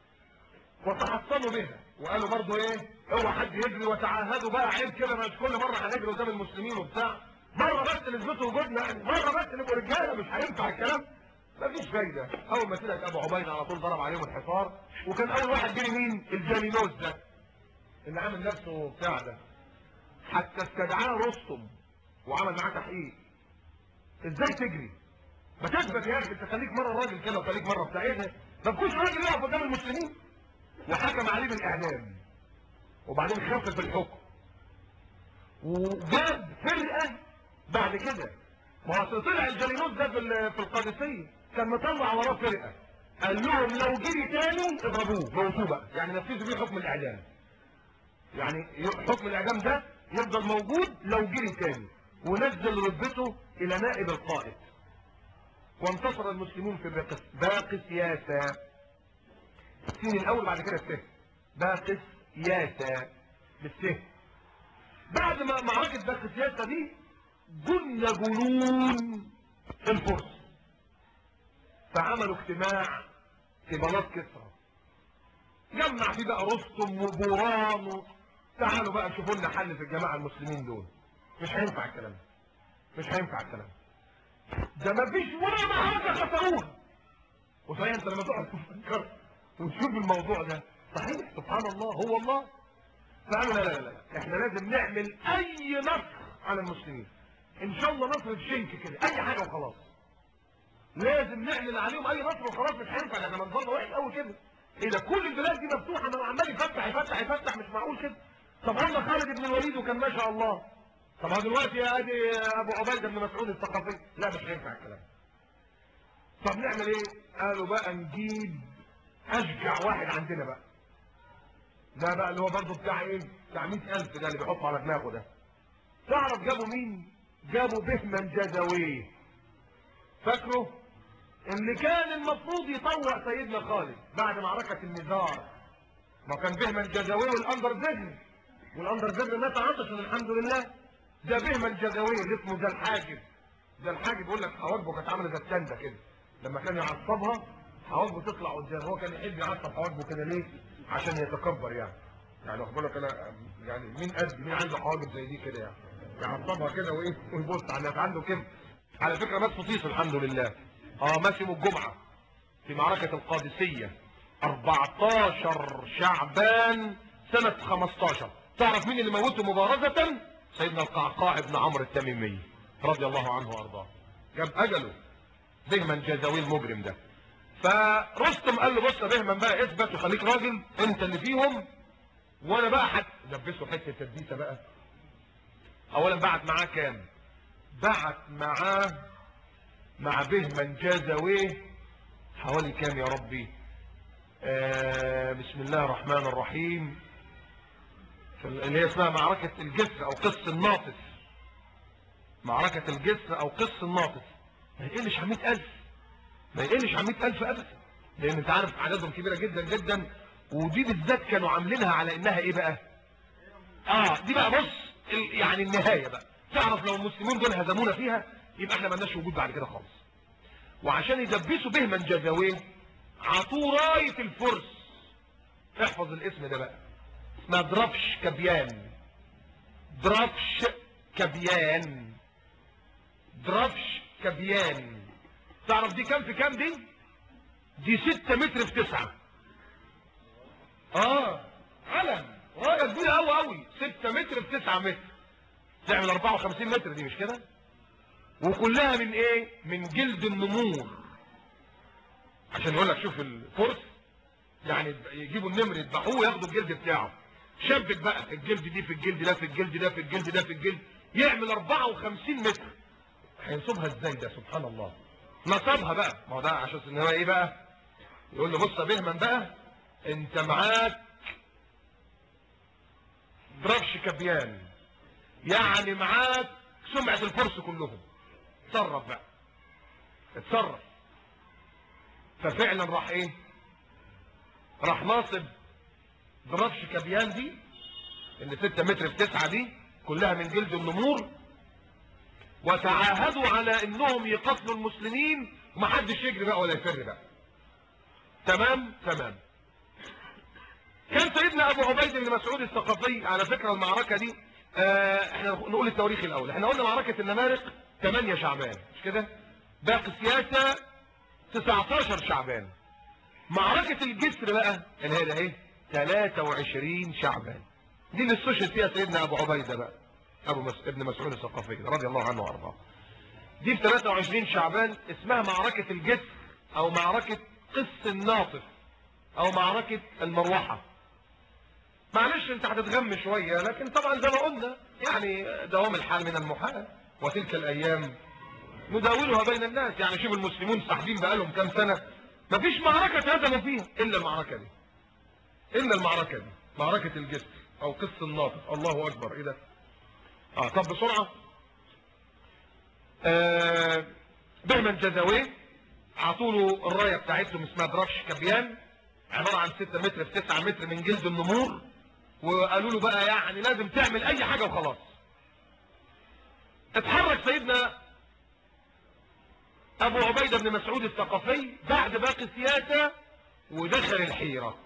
وتحصنوا بها وقالوا برضو ايه اوعى حد يجري وتعاهدوا بقى عيب كده مش كل مره هنجري قدام المسلمين وبتاع مره بس نثبتوا وجودنا يعني مره بس نبقوا رجاله مش هينفع الكلام مفيش فايده اول ما سمعت ابو عبيده على طول ضرب عليهم الحصار وكان اول واحد جري مين الجالينوس ده اللي عامل نفسه بتاع ده حتى استدعاه رستم وعمل معاه تحقيق ازاي تجري ما تثبت يا اخي انت خليك مره راجل كده وخليك مره بتاع ايه ده ما تكونش راجل يقف قدام المسلمين وحكم عليه بالاعدام وبعدين خفف الحكم وجاب فرقه بعد كده ما هو طلع الجالينوس ده في ال- في القادسيه كان مطلع وراه فرقه قال لهم لو جري تاني اضربوه موتوه بقى يعني نفذوا بيه حكم الاعدام يعني ي- حكم الاعدام ده يفضل موجود لو جري تاني ونزل رتبته الى نائب القائد وانتصر المسلمون في باقي باقي سياسه السين الاول بعد كده السه باقي سياسه بالسه بعد ما معركه باقي سياسه دي جن جنون الفرس فعملوا اجتماع في بلاط كسرى جمع فيه بقى رستم وبوران و... تعالوا بقى شوفوا لنا حل في الجماعه المسلمين دول مش هينفع الكلام ده. مش هينفع الكلام ده ما فيش ولا معركه خسروها وصحيح انت لما تقعد تفكر وتشوف الموضوع ده صحيح سبحان الله هو الله فقالوا لا لا لا احنا لازم نعمل اي نصر على المسلمين ان شاء الله نصر بشنك كده اي حاجه وخلاص لازم نعمل عليهم اي نصر وخلاص مش هينفع ده احنا منظرنا وحش قوي كده ايه ده كل البلاد دي مفتوحه ما عمال يفتح يفتح يفتح مش معقول كده طب قلنا خالد بن الوليد وكان ما شاء الله طب هو دلوقتي يا ادي ابو عبيده بن مسعود الثقفي لا مش هينفع الكلام طب نعمل ايه قالوا بقى نجيب اشجع واحد عندنا بقى ده بقى اللي هو برضه بتاع ايه بتاع 100000 ده اللي بيحطه على دماغه ده تعرف جابوا مين جابوا بهمن جزويه فاكره اللي كان المفروض يطوع سيدنا خالد بعد معركة النزار ما كان بهمن جزويه والاندر زجر والاندر زجر مات عطشا الحمد لله ده بهمن جزويه اللي اسمه ذا الحاجب ذا الحاجب يقول لك حواجبه كانت عامله زي التنده كده لما كان يعصبها حواجبه تطلع قدام هو كان يحب يعصب حواجبه كده ليه عشان يتكبر يعني يعني واخد بالك انا يعني مين قد مين عنده حواجب زي دي كده يعني يعصبها كده وايه ويبص على الناس عنده كم على فكره مات فطيس الحمد لله اه مات يوم الجمعه في معركه القادسيه 14 شعبان سنه 15 تعرف مين اللي موته مبارزه سيدنا القعقاع بن عمرو التميمي رضي الله عنه وارضاه جاب اجله بهمن جزاوي المجرم ده فرستم قال له بص يا بهمن بقى اثبت وخليك راجل انت اللي فيهم وانا بقى حد لبسه حته تدبيسه بقى اولا بعت معاه كام بعت معاه مع بهمن جازويه حوالي كام يا ربي آه بسم الله الرحمن الرحيم اللي هي اسمها معركة الجسر او قص الناطف معركة الجسر او قص الناطف ما يقلش عن 100000 ما يقلش عن 100000 ابدا لان انت عارف عددهم كبيرة جدا جدا ودي بالذات كانوا عاملينها على انها ايه بقى اه دي بقى بص ال- يعني النهاية بقى تعرف لو المسلمين دول هزمونا فيها يبقى احنا مالناش وجود بعد كده خالص وعشان يدبسوا بهمن جزاويه عطوه راية الفرس احفظ الاسم ده بقى اسمها درفش كبيان درفش كبيان درفش كبيان تعرف دي كام في كام دي دي ستة متر في تسعة اه علم راية كبيرة قوي قوي ستة متر في تسعة متر تعمل 54 متر دي مش كده وكلها من ايه من جلد النمور عشان يقول لك شوف الفرس يعني يجيبوا النمر يذبحوه وياخدوا الجلد بتاعه شبك بقى الجلد دي في الجلد ده في الجلد ده في الجلد ده في الجلد يعمل 54 متر هينصبها ازاي ده سبحان الله نصبها بقى ما هو ده عشان ان هو ايه بقى يقول له بص يا بهمن بقى انت معاك درفش كبيان يعني معاك سمعة الفرس كلهم اتصرف بقى اتصرف ففعلا راح ايه راح ناصب درفش كبيان دي اللي 6 متر في 9 دي كلها من جلد النمور وتعاهدوا على انهم يقتلوا المسلمين ومحدش يجري بقى ولا يفر بقى تمام تمام كان سيدنا ابو عبيد بن مسعود الثقفي على فكره المعركه دي آه احنا نقول التواريخ الاول احنا قلنا معركه النمارق 8 شعبان مش كده باقي السياسه 19 شعبان معركه الجسر بقى اللي هي ده اهي 23 شعبان دي اللي استشهد فيها سيدنا ابو عبيده بقى ابو مس... ابن مسعود الثقفي رضي الله عنه وارضاه دي في 23 شعبان اسمها معركه الجسر او معركه قس الناطف او معركه المروحه معلش انت هتتغم شوية لكن طبعا زي ما قلنا يعني دوام الحال من المحال وتلك الايام نداولها بين الناس يعني شوف المسلمون صاحبين بقالهم كام سنة مفيش معركة هزموا فيها الا المعركة دي الا المعركة دي معركة الجسر او قص الناطق الله اكبر ايه ده اه طب بسرعة آه بهمن جزاويه عطوله الراية بتاعتهم اسمها درفش كبيان عبارة عن 6 متر في 9 متر من جلد النمور وقالوا له بقى يعني لازم تعمل اي حاجة وخلاص اتحرك سيدنا ابو عبيدة بن مسعود الثقفي بعد باقي السياسة ودخل الحيرة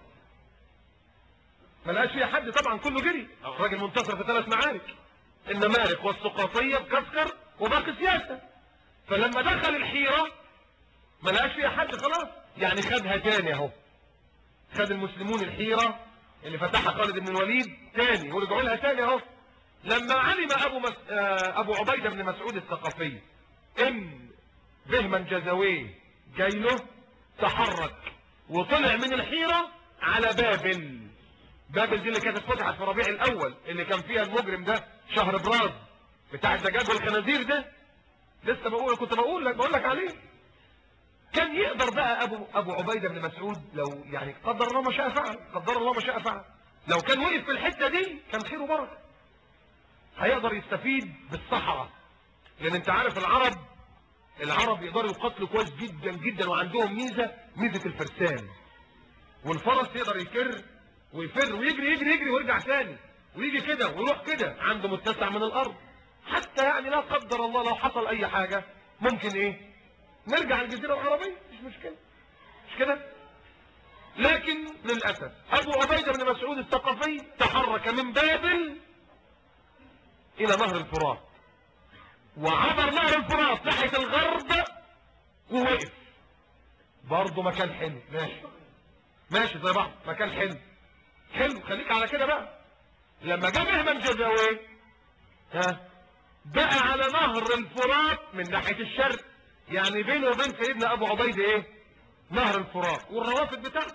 ملقاش فيها حد طبعا كله جري الراجل منتصر في ثلاث معارك النمارق والثقافية بكسكر وباقي السياسة فلما دخل الحيرة ملقاش فيها حد خلاص يعني خدها تاني اهو خد المسلمون الحيرة اللي فتحها خالد بن الوليد تاني ورجعوا لها تاني اهو لما علم ابو مس... آه ابو عبيده بن مسعود الثقفي ان بهمن جزويه جاي له تحرك وطلع من الحيرة على بابل بابل دي اللي كانت فتحت في ربيع الاول اللي كان فيها المجرم ده شهر براز بتاع الدجاج والخنازير ده لسه بقول كنت بقول لك بقول لك عليه كان يقدر بقى ابو ابو عبيده بن مسعود لو يعني قدر الله ما شاء فعل قدر الله ما شاء فعل لو كان وقف في الحته دي كان خير وبركه هيقدر يستفيد بالصحراء لان انت عارف العرب العرب يقدروا يقاتلوا كويس جدا جدا وعندهم ميزه ميزه الفرسان والفرس يقدر يكر ويفر ويجري يجري يجري ويرجع تاني ويجي كده ويروح كده عنده متسع من الارض حتى يعني لا قدر الله لو حصل اي حاجه ممكن ايه نرجع الجزيره العربيه مش مشكله مش كده لكن للاسف ابو عبيده بن مسعود الثقفي تحرك من بابل الى نهر الفرات وعبر نهر الفرات ناحيه الغرب ووقف برضه مكان حلو ماشي ماشي زي بعض مكان حلو حلو خليك على كده بقى لما جه مهمن جزاوي ها بقى على نهر الفرات من ناحيه الشرق يعني بينه وبين سيدنا ابو عبيده ايه نهر الفرات والروافد بتاعته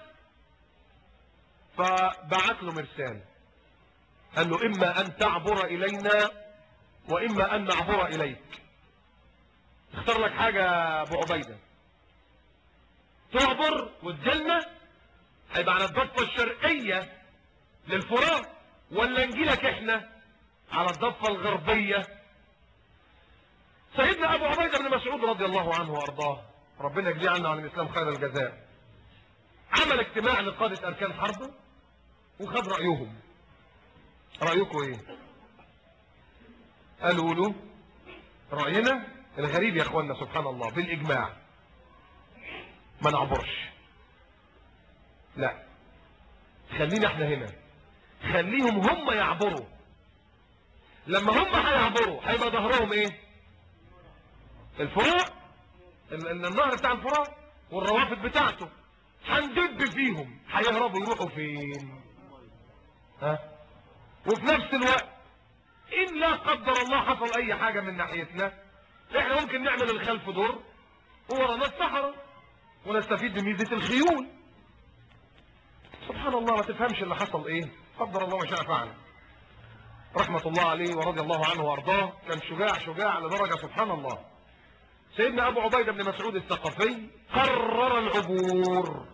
فبعت له مرسال قال له اما ان تعبر الينا واما ان نعبر اليك اختار لك حاجه يا ابو عبيده تعبر وتجلنا هيبقى على الضفه الشرقيه للفرات ولا نجيلك احنا على الضفه الغربيه سيدنا ابو عبيده بن مسعود رضي الله عنه وارضاه ربنا يجزيه عنا عن الاسلام خير الجزاء عمل اجتماع لقاده اركان حربه وخد رايهم رايكم ايه قالوا له راينا الغريب يا اخوانا سبحان الله بالاجماع ما نعبرش لا خلينا احنا هنا خليهم هم يعبروا لما هم هيعبروا هيبقى ظهرهم ايه الفرات ال- ال- النهر بتاع الفرات والروافد بتاعته هندب فيهم هيهربوا يروحوا فين ها وفي نفس الوقت ان لا قدر الله حصل اي حاجة من ناحيتنا احنا ممكن نعمل الخلف دور وورانا الصحراء ونستفيد بميزة الخيول سبحان الله ما تفهمش اللي حصل ايه قدر الله ما شاء فعل رحمة الله عليه ورضي الله عنه وارضاه كان شجاع شجاع لدرجة سبحان الله سيدنا ابو عبيدة بن مسعود الثقفي قرر العبور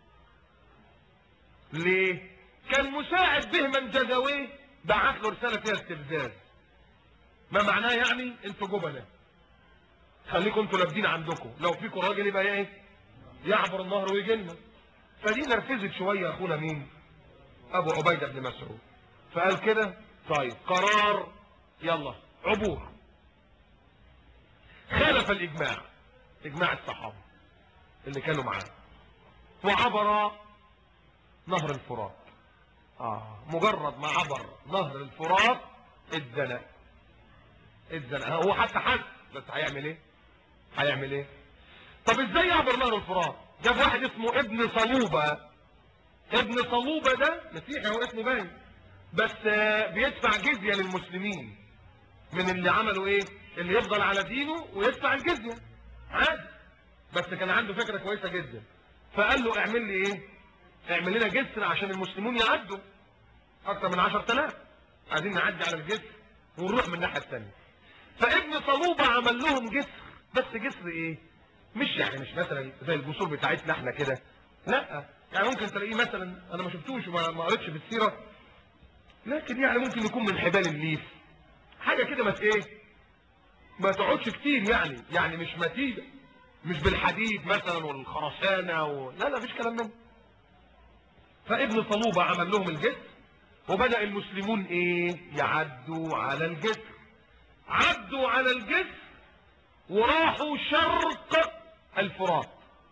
ليه كان مساعد به من جزويه بعت له رسالة فيها استفزاز ما معناه يعني انتوا جبنة خليكم انتوا لابدين عندكم لو فيكم راجل يبقى ايه يعبر النهر ويجي لنا فدي نرفزت شوية اخونا مين ابو عبيدة بن مسعود فقال كده طيب قرار يلا عبور خالف الاجماع اجماع الصحابة اللي كانوا معاه وعبر نهر الفرات آه مجرد ما عبر نهر الفرات اتزنق اتزنق هو حتى حس بس هيعمل ايه هيعمل ايه طب ازاي يعبر نهر الفرات جاب واحد اسمه ابن صلوبة ابن صلوبة ده مسيحي هو اسمه باين بس آه، بيدفع جزية للمسلمين من اللي عملوا ايه اللي يفضل على دينه ويدفع الجزية عادي بس كان عنده فكرة كويسة جدا فقال له اعمل لي ايه اعمل لنا جسر عشان المسلمون يعدوا اكتر من عشر تلاف عايزين نعدي على الجسر ونروح من الناحية التانية فابن صلوبة عمل لهم جسر بس جسر ايه مش يعني مش مثلا زي الجسور بتاعتنا احنا كده لا يعني ممكن تلاقيه مثلا انا ما شفتوش وما ما قريتش في السيرة لكن يعني ممكن يكون من حبال الليف حاجة كده بس ايه ما تقعدش كتير يعني يعني مش متينة مش بالحديد مثلا والخرسانة و... لا لا مفيش كلام منه فابن صلوبة عمل لهم الجسر وبدأ المسلمون ايه يعدوا على الجسر عدوا على الجسر وراحوا شرق الفرات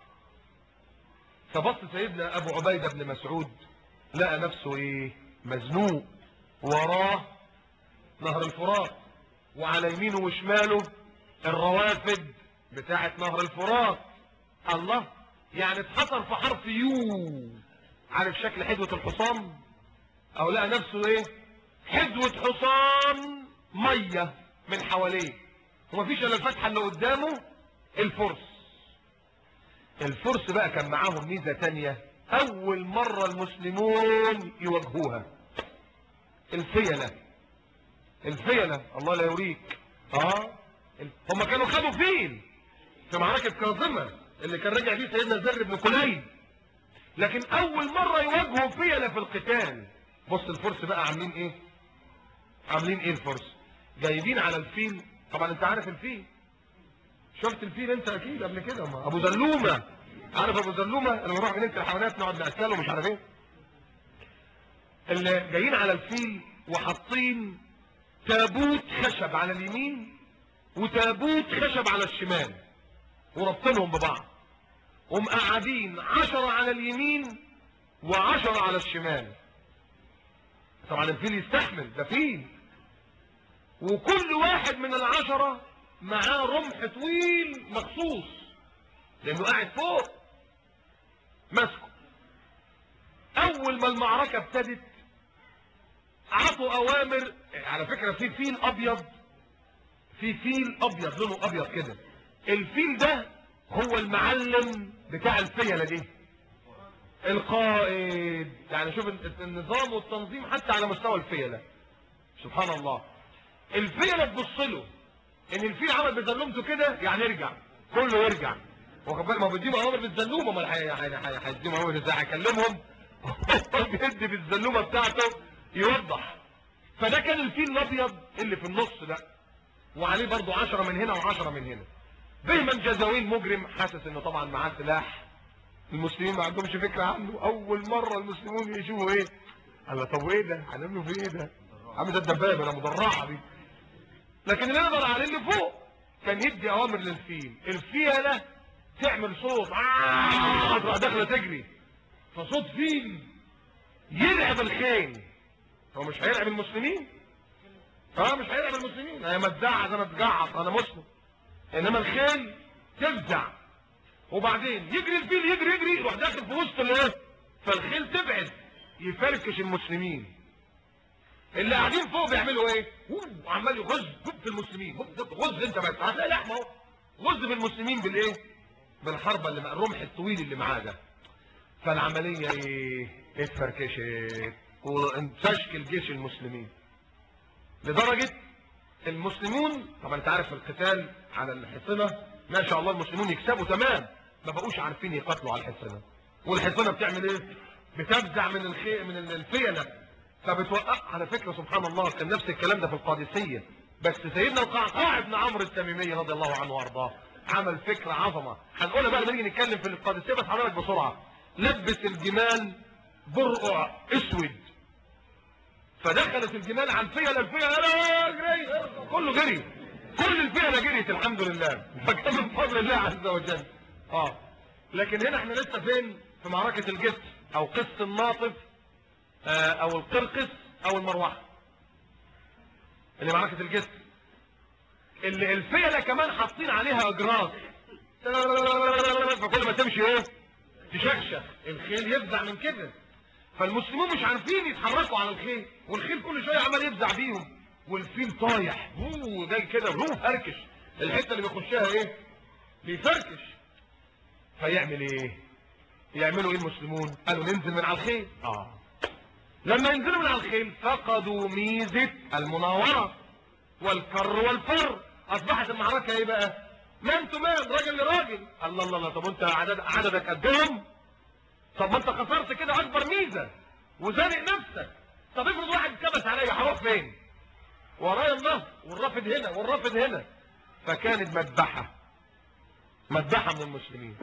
فبص سيدنا ابو عبيدة بن مسعود لقى نفسه ايه مزنوق وراه نهر الفرات وعلى يمينه وشماله الروافد بتاعة نهر الفرات الله يعني اتحصر في حرف يو عارف شكل حدوة الحصان او لقى نفسه ايه حدوة حصان مية من حواليه ومفيش الا الفتحة اللي قدامه الفرس الفرس بقى كان معاهم ميزة تانية اول مرة المسلمون يواجهوها الفيلة الفيلة الله لا يوريك اه هم كانوا خدوا فيل في معركة كاظمة اللي كان رجع فيه سيدنا زر بن كليب لكن اول مرة يواجهوا فيلة في القتال بص الفرس بقى عاملين ايه عاملين ايه الفرس جايبين على الفيل طبعا انت عارف الفيل شفت الفيل انت اكيد قبل كده ما ابو زلومه عارف ابو زلومه لما نروح جنينه الحيوانات نقعد ناكله مش عارف ايه اللي جايين على الفيل وحاطين تابوت خشب على اليمين وتابوت خشب على الشمال وربطينهم ببعض ومقعدين عشرة على اليمين وعشرة على الشمال طبعا الفيل يستحمل ده فيل وكل واحد من العشرة معاه رمح طويل مخصوص لانه قاعد فوق ماسكه اول ما المعركة ابتدت عطوا اوامر على فكرة في فيل ابيض في فيل ابيض لونه ابيض كده الفيل ده هو المعلم بتاع الفيلة دي القائد يعني شوف النظام والتنظيم حتى على مستوى الفيلة سبحان الله الفيلة تبص له ان الفيل عمل بزلومته كده يعني يرجع كله يرجع واخد بالك ما بيديهم اوامر بالزلومه امال هيديهم اوامر ازاي هيكلمهم بيدي بالزلومه بتاعته يوضح فده كان الفيل الابيض اللي في النص ده وعليه برضو عشرة من هنا وعشرة من هنا بهما جزاوين مجرم حاسس انه طبعا معاه سلاح المسلمين ما عندهمش فكرة عنه اول مرة المسلمون يشوفوا ايه قال طب ايه ده هنعمله في ايه ده عامل زي الدبابة انا مدرعة دي لكن اللي يقدر عليه اللي فوق كان يدي اوامر للفيل الفيلة تعمل صوت تروح داخله تجري فصوت فيل يلعب الخيل هو مش هيلعب المسلمين اه مش هيلعب المسلمين هي مدعة زي ما تجعط انا مسلم انما الخيل تفزع وبعدين يجري الفيل يجري يجري يروح داخل في وسط الايه فالخيل تبعد يفركش المسلمين اللي قاعدين فوق بيعملوا ايه وعمال يغز في المسلمين غز انت بس هتلاقي لحمه اهو غز في المسلمين بالايه بالحربه اللي الرمح الطويل اللي معاه ده فالعمليه ايه اتفركشت وانتشكل جيش المسلمين لدرجه المسلمون طبعا انت عارف القتال على الحصنه ما شاء الله المسلمون يكسبوا تمام ما بقوش عارفين يقاتلوا على الحصنه والحصنه بتعمل ايه بتفزع من الخي من الفيله فبتوقع على فكره سبحان الله كان نفس الكلام ده في القادسيه بس سيدنا القعقاع بن عمرو التميمي رضي الله عنه وارضاه عمل فكره عظمه هنقولها بقى لما نيجي نتكلم في القادسيه بس هقولها لك بسرعه لبس الجمال برقع اسود فدخلت الجمال على الفيله الفيله لا جري كله جري كل الفيله جريت الحمد لله فكان من فضل الله عز وجل اه لكن هنا احنا لسه فين في معركه الجسر او قسط الناطف آه او القرقس او المروحه اللي معركه الجسر اللي الفيله كمان حاطين عليها اجراس فكل ما تمشي ايه تشخشخ الخيل يفزع من كده فالمسلمون مش عارفين يتحركوا على الخيل والخيل كل شويه عمال يفزع بيهم والفيل طايح هو جاي كده هو فركش الحته اللي بيخشها ايه بيفركش فيعمل ايه يعملوا ايه المسلمون قالوا ننزل من على الخيل اه لما ينزلوا من على الخيل فقدوا ميزه المناوره والكر والفر اصبحت المعركه ايه بقى مان تو مان راجل لراجل الله الله الله طب انت عدد عددك قدهم طب ما انت خسرت كده اكبر ميزه وزانق نفسك طب افرض واحد كبس عليا هروح فين ورايا النهر والرافد هنا والرافد هنا فكانت مذبحه مذبحه من المسلمين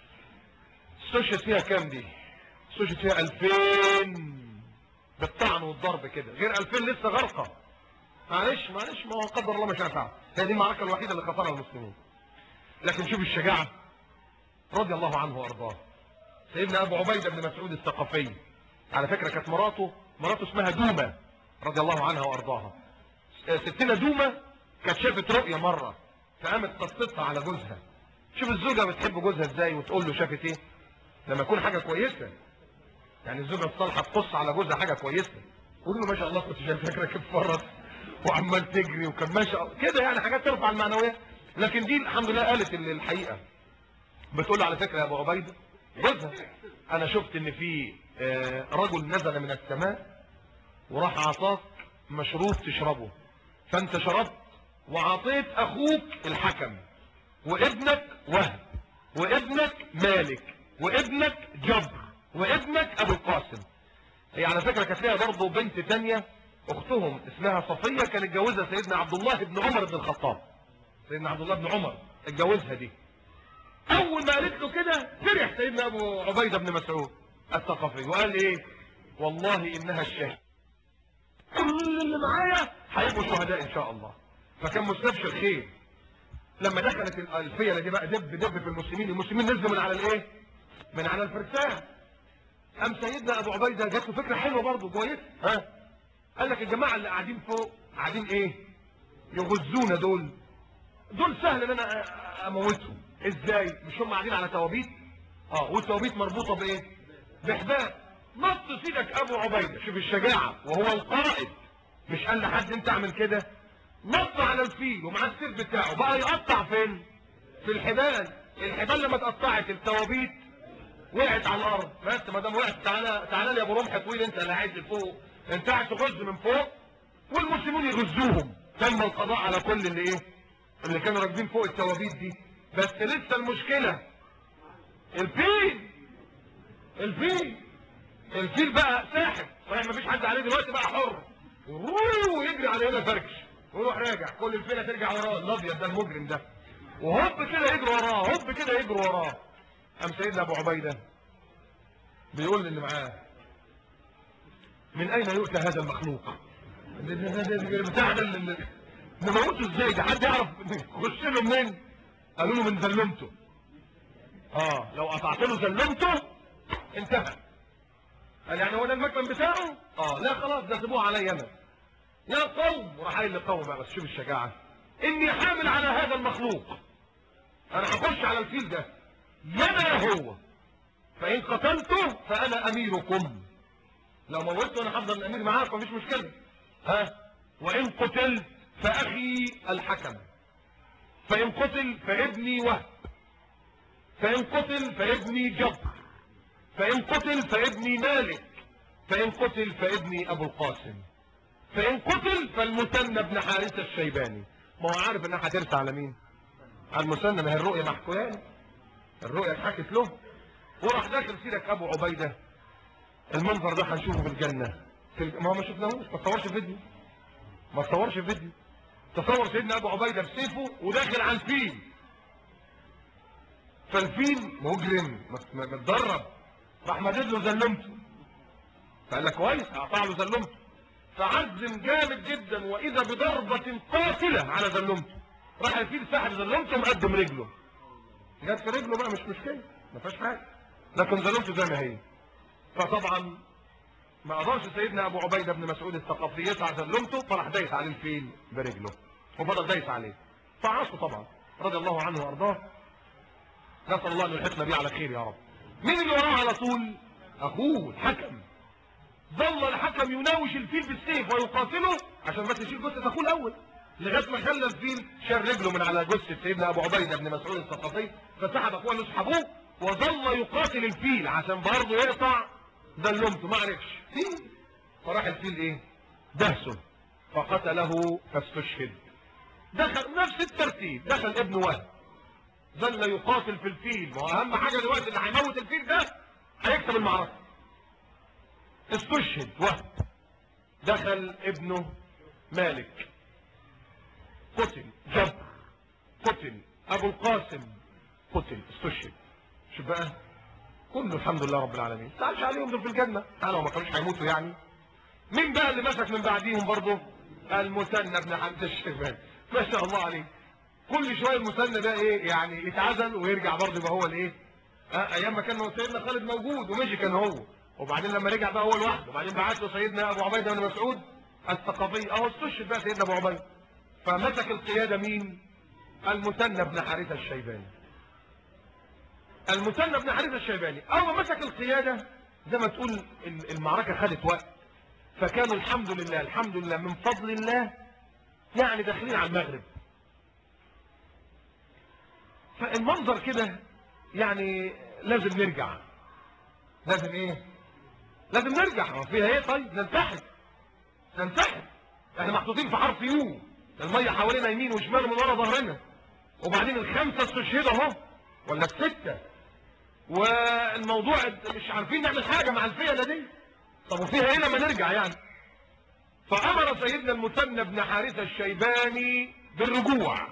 استشهد فيها كام دي استشهد فيها 2000 بالطعن والضرب كده غير 2000 لسه غرقه معلش معلش ما هو قدر الله ما شاء فعل هي دي المعركه الوحيده اللي خسرها المسلمين لكن شوف الشجاعه رضي الله عنه وارضاه سيدنا ابو عبيده بن مسعود الثقفي على فكره كانت مراته مراته اسمها دومه رضي الله عنها وارضاها ستنا دومه كانت شافت رؤيه مره فقامت تسقطها على جوزها شوف الزوجه بتحب جوزها ازاي وتقول له شافت ايه لما يكون حاجه كويسه يعني الزوجه الصالحه تقص على جوزها حاجه كويسه قول له ما شاء الله كنت شايفك راكب فرس وعمال تجري وكان ما شاء الله كده يعني حاجات ترفع المعنويات لكن دي الحمد لله قالت الحقيقه بتقول له على فكره يا ابو عبيده جوزها انا شفت ان في رجل نزل من السماء وراح عطاك مشروب تشربه فانت شربت وعطيت اخوك الحكم وابنك وهب وابنك مالك وابنك جبر وابنك ابو القاسم هي على فكرة كانت ليها برضه بنت تانية اختهم اسمها صفية كان اتجوزها سيدنا عبد الله بن عمر بن الخطاب سيدنا عبد الله بن عمر اتجوزها دي اول ما قالت له كده فرح سيدنا ابو عبيدة بن مسعود الثقفي وقال ايه والله انها الشاهد كل اللي معايا هيبقوا شهداء ان شاء الله فكان مستبشر خير لما دخلت الفيلة دي بقى دب دب في المسلمين المسلمين نزلوا من على الايه من على الفرسان قام سيدنا ابو عبيده جات له فكره حلوه برضه كويس ها قال لك الجماعه اللي قاعدين فوق قاعدين ايه يغزونا دول دول سهل ان انا اموتهم ازاي مش هم قاعدين على توابيت اه والتوابيت مربوطه بايه بحبال نط سيدك ابو عبيده شوف الشجاعه وهو القائد مش قال لحد انت اعمل كده نط على الفيل ومع السيف بتاعه بقى يقطع فين في الحبال الحبال لما اتقطعت التوابيت وقعت على الارض بس ما دام وقعت تعالى تعالى لي يا ابو رمح طويل انت اللي عايز فوق انت قاعد تغز من فوق والمسلمون يغزوهم تم القضاء على كل اللي ايه اللي كانوا راكبين فوق التوابيت دي بس لسه المشكله الفيل الفيل الفيل بقى ساحب صحيح مفيش حد عليه دلوقتي بقى حر ويجري على هنا فركش ويروح راجع كل الفيله ترجع وراه الابيض ده المجرم ده وهوب كده يجري وراه هوب كده يجري وراه قام سيدنا ابو عبيده بيقول للي معاه من اين يؤتى هذا المخلوق بتاع ده نموته ازاي ده حد يعرف يخش له منين قالوا له من زلمته اه لو قطعت له زلمته انتهى قال يعني هو ده المكمن بتاعه اه لا خلاص ده سيبوه عليا انا يا قوم وراح قايل للقوم بقى بس شوف الشجاعه اني حامل على هذا المخلوق انا هخش على الفيل ده يا هو فإن قتلته فأنا أميركم لو موته أنا هفضل الأمير معاكم مفيش مشكلة ها وإن قتلت فأخي الحكم فإن قتل فابني وهب فإن قتل فابني جبر فإن قتل فابني مالك فإن قتل فابني أبو القاسم فإن قتل فالمثنى بن حارثة الشيباني ما هو عارف انها هترسى على مين على المثنى ما هي الرؤية محكولة الرؤية اتحكت له وراح داخل سيرك ابو عبيدة المنظر ده هنشوفه في الجنة في الج... ما هو ما شفناهوش ما تصورش فيديو ما تصورش فيديو تصور سيدنا ابو عبيدة بسيفه وداخل على الفيل فالفيل مجرم متدرب راح مدد له زلمته فقال لك كويس اقطع له زلمته فعزم جامد جدا واذا بضربة قاتلة على زلمته راح الفيل سحب زلمته ومقدم رجله جت في رجله بقى مش مشكله ما فيهاش حاجه لكن زلمته زي ما هي فطبعا ما قدرش سيدنا ابو عبيده بن مسعود الثقفي يطلع زلمته فراح دايس عليه الفيل برجله وفضل دايس عليه فعاشه طبعا رضي الله عنه وارضاه نسال الله ان يلحقنا بيه على خير يا رب مين اللي وراه على طول اخوه الحكم ظل الحكم يناوش الفيل بالسيف ويقاتله عشان بس يشيل جثه اخوه الاول لغايه ما خلى الفيل شال رجله من على جثه سيدنا ابو عبيده بن مسعود الثقفي فسحب اخوه اللي يسحبوه وظل يقاتل الفيل عشان برضه يقطع زلمته ما عرفش فيل فراح الفيل ايه دهسه فقتله فاستشهد دخل نفس الترتيب دخل ابن وهب ظل يقاتل في الفيل واهم حاجه دلوقتي اللي هيموت الفيل ده هيكسب المعركه استشهد وهب دخل ابنه مالك قتل جبر قتل ابو القاسم قتل استشهد شوف بقى كله الحمد لله رب العالمين تعالش عليهم دول في الجنة تعالوا ما كانوش هيموتوا يعني مين بقى اللي مسك من بعديهم برضه المثنى بن حمزه الشيباني ما شاء الله عليه كل شويه المثنى ده ايه يعني يتعزل ويرجع برضه يبقى هو الايه آه ايام ما كان سيدنا خالد موجود ومشي كان هو وبعدين لما رجع بقى هو لوحده وبعدين بعت له سيدنا ابو عبيده بن مسعود الثقفي اهو استشهد بقى سيدنا ابو عبيده فمسك القيادة مين المثنى بن حارثة الشيباني المثنى بن حارثة الشيباني اول ما مسك القيادة زي ما تقول المعركة خدت وقت فكانوا الحمد لله الحمد لله من فضل الله يعني داخلين على المغرب فالمنظر كده يعني لازم نرجع لازم ايه لازم نرجع فيها ايه طيب ننتحر ننتحر احنا محطوطين في حرف يو المية حوالينا يمين وشمال من ورا ظهرنا وبعدين الخمسة استشهدوا اهو ولا الستة والموضوع مش عارفين نعمل حاجة مع الفئة دي طب وفيها ايه لما نرجع يعني فأمر سيدنا المثنى بن حارثة الشيباني بالرجوع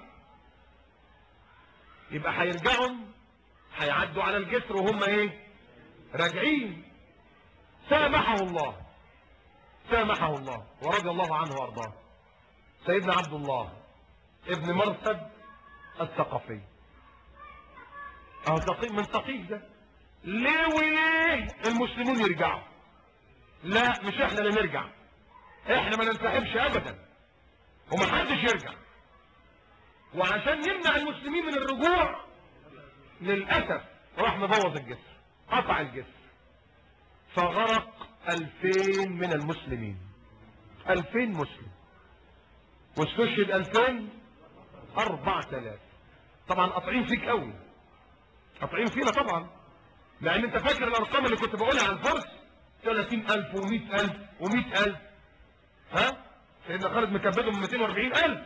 يبقى هيرجعوا هيعدوا على الجسر وهم ايه راجعين سامحه الله سامحه الله ورضي الله عنه وارضاه سيدنا عبد الله ابن مرثد الثقفي اهو ثقيف من ثقيف ده ليه وليه المسلمون يرجعوا لا مش احنا اللي نرجع احنا ما ننسحبش ابدا ومحدش يرجع وعشان يمنع المسلمين من الرجوع للأسف راح مبوظ الجسر قطع الجسر فغرق ألفين من المسلمين ألفين مسلم واستشهد ألفين أربعة آلاف طبعا قاطعين فيك قوي قاطعين فينا طبعا لأن أنت فاكر الأرقام اللي كنت بقولها عن الفرس 30000 و100000 و100000 ها سيدنا خالد مكبده من 240000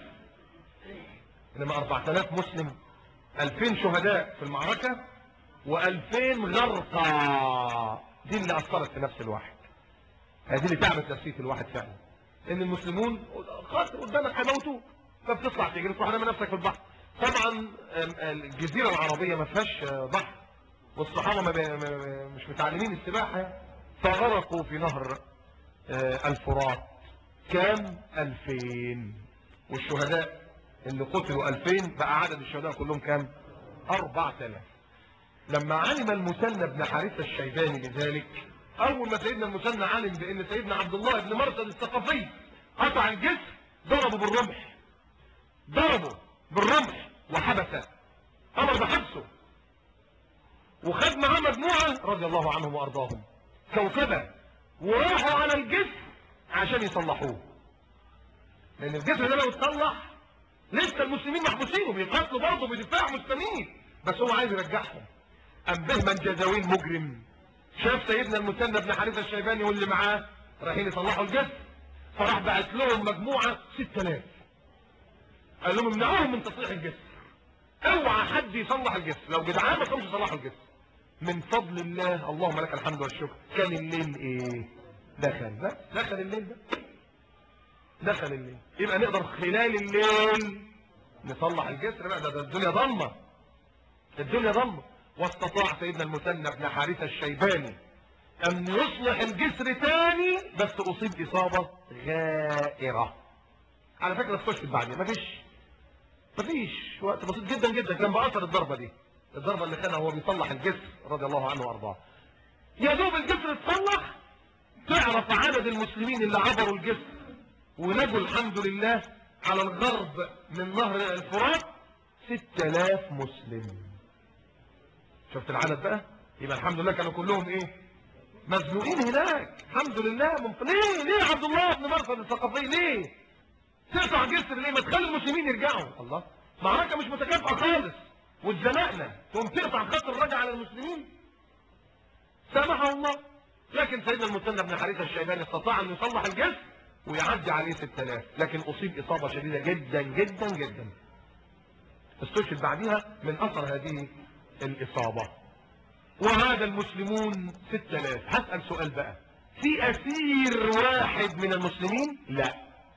إنما 4000 مسلم 2000 شهداء في المعركة و2000 غرقى دي اللي أثرت في نفس الواحد هذه اللي تعبت نفسية الواحد فعلا ان المسلمون خاطر قدامك هيموتوك فبتطلع تجري تروح رامي نفسك في البحر طبعا الجزيرة العربية ما فيهاش بحر والصحابة ما بي... ما مش متعلمين السباحة يعني. فغرقوا في نهر الفرات كام ألفين والشهداء اللي قتلوا ألفين بقى عدد الشهداء كلهم كام أربعة آلاف لما علم المثنى بن حارثة الشيباني بذلك أول ما سيدنا المثنى علم بأن سيدنا عبد الله بن مرثد الثقفي قطع الجسر ضربه بالرمح ضربه بالرمح وحبسه أمر بحبسه وخد معاه مجموعة رضي الله عنهم وأرضاهم كوكبة وراحوا على الجسر عشان يصلحوه لأن الجسر ده لو اتصلح لسه المسلمين محبوسين وبيقاتلوا برضه بدفاع مستميت بس هو عايز يرجعهم أم به من جزاوين مجرم شاف سيدنا المثنى بن حارثة الشيباني واللي معاه رايحين يصلحوا الجسر فراح بعت لهم مجموعة 6000 قال لهم امنعوهم من تصليح الجسر اوعى حد يصلح الجسر لو جدعان ما كانوش يصلحوا الجسر من فضل الله اللهم لك الحمد والشكر كان الليل ايه دخل ده دخل الليل ده دخل الليل يبقى نقدر خلال الليل نصلح الجسر بقى ده, ده الدنيا ضلمه الدنيا ضلمه واستطاع سيدنا المثنى بن حارثة الشيباني أن يصلح الجسر تاني بس أصيب إصابة غائرة على فكرة استشهد بعدين مفيش مفيش وقت بسيط جدا جدا كان بأثر الضربة دي الضربة اللي كان هو بيصلح الجسر رضي الله عنه وأرضاه يا دوب الجسر اتصلح تعرف عدد المسلمين اللي عبروا الجسر ونجوا الحمد لله على الغرب من نهر الفرات 6000 مسلم شفت العدد بقى يبقى الحمد لله كانوا كلهم ايه مزنوقين هناك الحمد لله ممكن ليه ليه عبد الله بن مرثد الثقفي ليه تقطع جسر ليه ما تخلي المسلمين يرجعوا الله معركه مش متكافئه خالص واتزنقنا تقوم تقطع خط الرجع على المسلمين سامحه الله لكن سيدنا المثنى بن حارثه الشيباني استطاع ان يصلح الجسر ويعدي عليه 6000 لكن اصيب اصابه شديده جدا جدا جدا استشهد بعدها من اثر هذه الإصابة وعاد المسلمون 6000 هسأل سؤال بقى في أسير واحد من المسلمين لا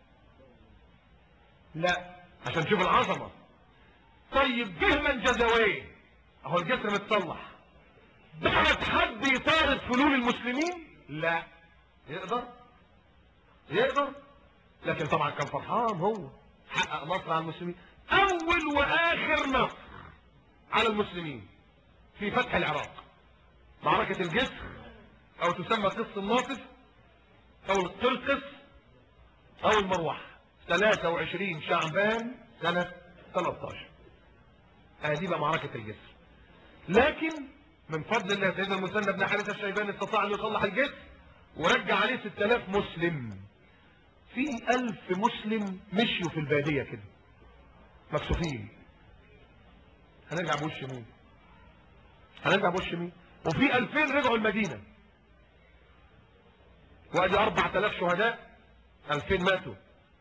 لا عشان نشوف العظمة طيب جه من جزويه اهو الجسر متصلح بعد حد يطارد فلول المسلمين لا يقدر يقدر لكن طبعا كان فرحان هو حقق نصر على المسلمين اول واخر نصر على المسلمين في فتح العراق معركة الجسر او تسمى قص الناصف او القرقس او المروح 23 شعبان سنة 13 هذه بقى معركة الجسر لكن من فضل الله سيدنا المثنى بن حارثة الشيباني استطاع ان يصلح الجسر ورجع عليه 6000 مسلم في 1000 مسلم مشيوا في البادية كده مكسوفين هنرجع بوش مين هنرجع بوش مين وفي 2000 رجعوا المدينة وادي 4000 شهداء 2000 ماتوا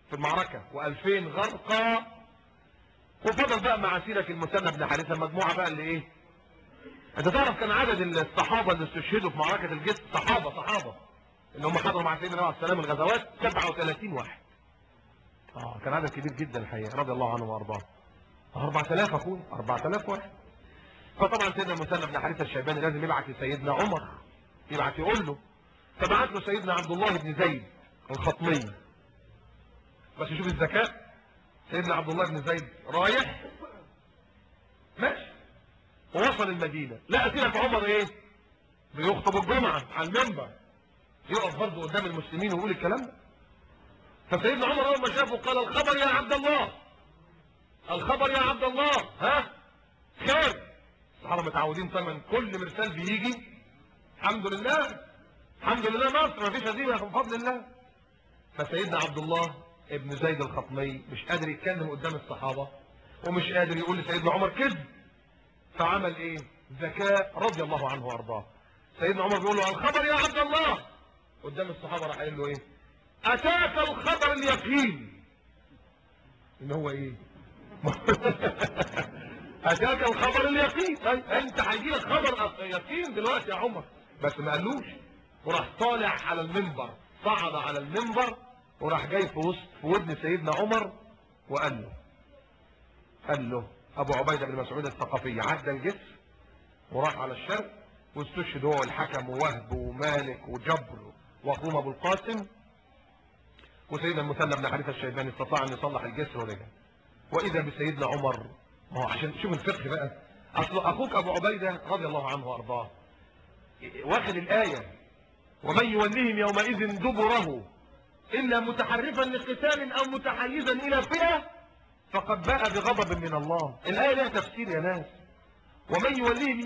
في المعركة و2000 غرقى وفضل بقى مع سيرك المثنى بن حارثة مجموعة بقى اللي ايه انت تعرف كان عدد الصحابة اللي استشهدوا في معركة الجسر صحابة صحابة اللي هم حضروا مع سيدنا عليه السلام الغزوات 37 واحد اه كان عدد كبير جدا الحقيقة رضي الله عنه وارضاه 4000 اخويا 4000 واحد فطبعا سيدنا المثنى بن حارثة الشيباني لازم يبعت لسيدنا عمر يبعت يقول له فبعت له سيدنا عبد الله بن زيد الخطمي بس شوف الذكاء سيدنا عبد الله بن زيد رايح ماشي ووصل المدينة لا سيدنا عمر ايه بيخطب الجمعة على المنبر يقف برضه قدام المسلمين ويقول الكلام ده فسيدنا عمر اول ما شافه قال الخبر يا عبد الله الخبر يا عبد الله ها خير الصحابه متعودين طبعا كل مرسال بيجي الحمد لله الحمد لله مصر ما فيش هزيمه من فضل الله فسيدنا عبد الله ابن زيد الخطمي مش قادر يتكلم قدام الصحابه ومش قادر يقول لسيدنا عمر كذب فعمل ايه ذكاء رضي الله عنه وارضاه سيدنا عمر بيقول له الخبر يا عبد الله قدام الصحابه راح قايل له ايه اتاك الخبر اليقين ان هو ايه اتاك الخبر اليقين انت هيجي لك خبر يقين دلوقتي يا عمر بس ما قالوش وراح طالع على المنبر صعد على المنبر وراح جاي في وسط في ودن سيدنا عمر وقال له قال له ابو عبيده بن مسعود الثقفي عدى الجسر وراح على الشرق واستشهد هو الحكم ووهب ومالك وجبر واخوهم ابو القاسم وسيدنا المثنى بن حارثه الشيباني استطاع ان يصلح الجسر ورجع واذا بسيدنا عمر ما هو عشان تشوف الفقه بقى اصل اخوك ابو عبيده رضي الله عنه وارضاه واخد الايه ومن يوليهم يومئذ دبره الا متحرفا لقتال او متحيزا الى فئه فقد باء بغضب من الله الايه لها تفسير يا ناس ومن يوليهم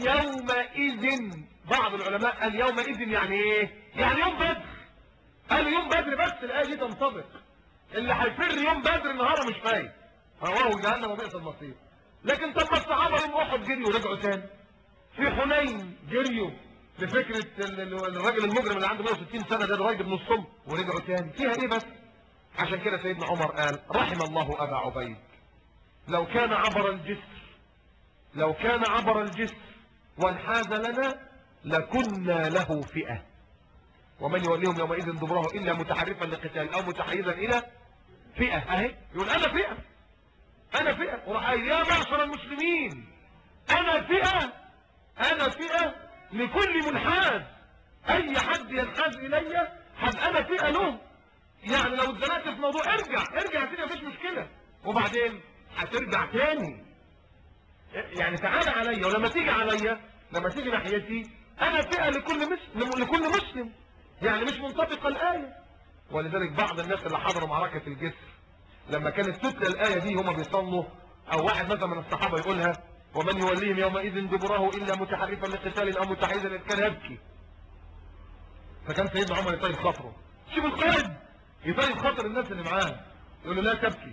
يومئذ بعض العلماء قال يومئذ يعني ايه يعني يوم بدر قالوا يوم بدر بس الايه دي تنطبق اللي هيفر يوم بدر النهارده مش فايت رواه جهنم وبئس المصير لكن طب الصحابه يوم احد جريوا ورجعوا تاني في حنين جريوا بفكره الراجل المجرم اللي عنده 160 سنه ده الراجل بن الصم ورجعوا تاني فيها ايه بس عشان كده سيدنا عمر قال رحم الله ابا عبيد لو كان عبر الجسر لو كان عبر الجسر وانحاز لنا لكنا له فئه ومن يوليهم يومئذ دبره الا متحرفا لقتال او متحيزا الى فئه اهي يقول انا فئه انا فئة وراح قايل يا معشر المسلمين انا فئة انا فئة لكل منحاز اي حد ينحاز الي حد انا فئة له يعني لو اتزنقت في موضوع ارجع ارجع تاني مفيش مشكلة وبعدين هترجع تاني يعني تعال عليا ولما تيجي عليا لما تيجي ناحيتي انا فئة لكل مسلم لكل مسلم يعني مش منطبقة الاية ولذلك بعض الناس اللي حضروا معركة الجسر لما كانت تتلى الآية دي هما بيصلوا أو واحد مثلا من الصحابة يقولها ومن يوليهم يومئذ دبره إلا متحرفا لقتال أو متحيزا كان يبكي فكان سيدنا عمر يطيب خاطره شوف القائد يطيب خاطر الناس اللي معاه يقول له لا تبكي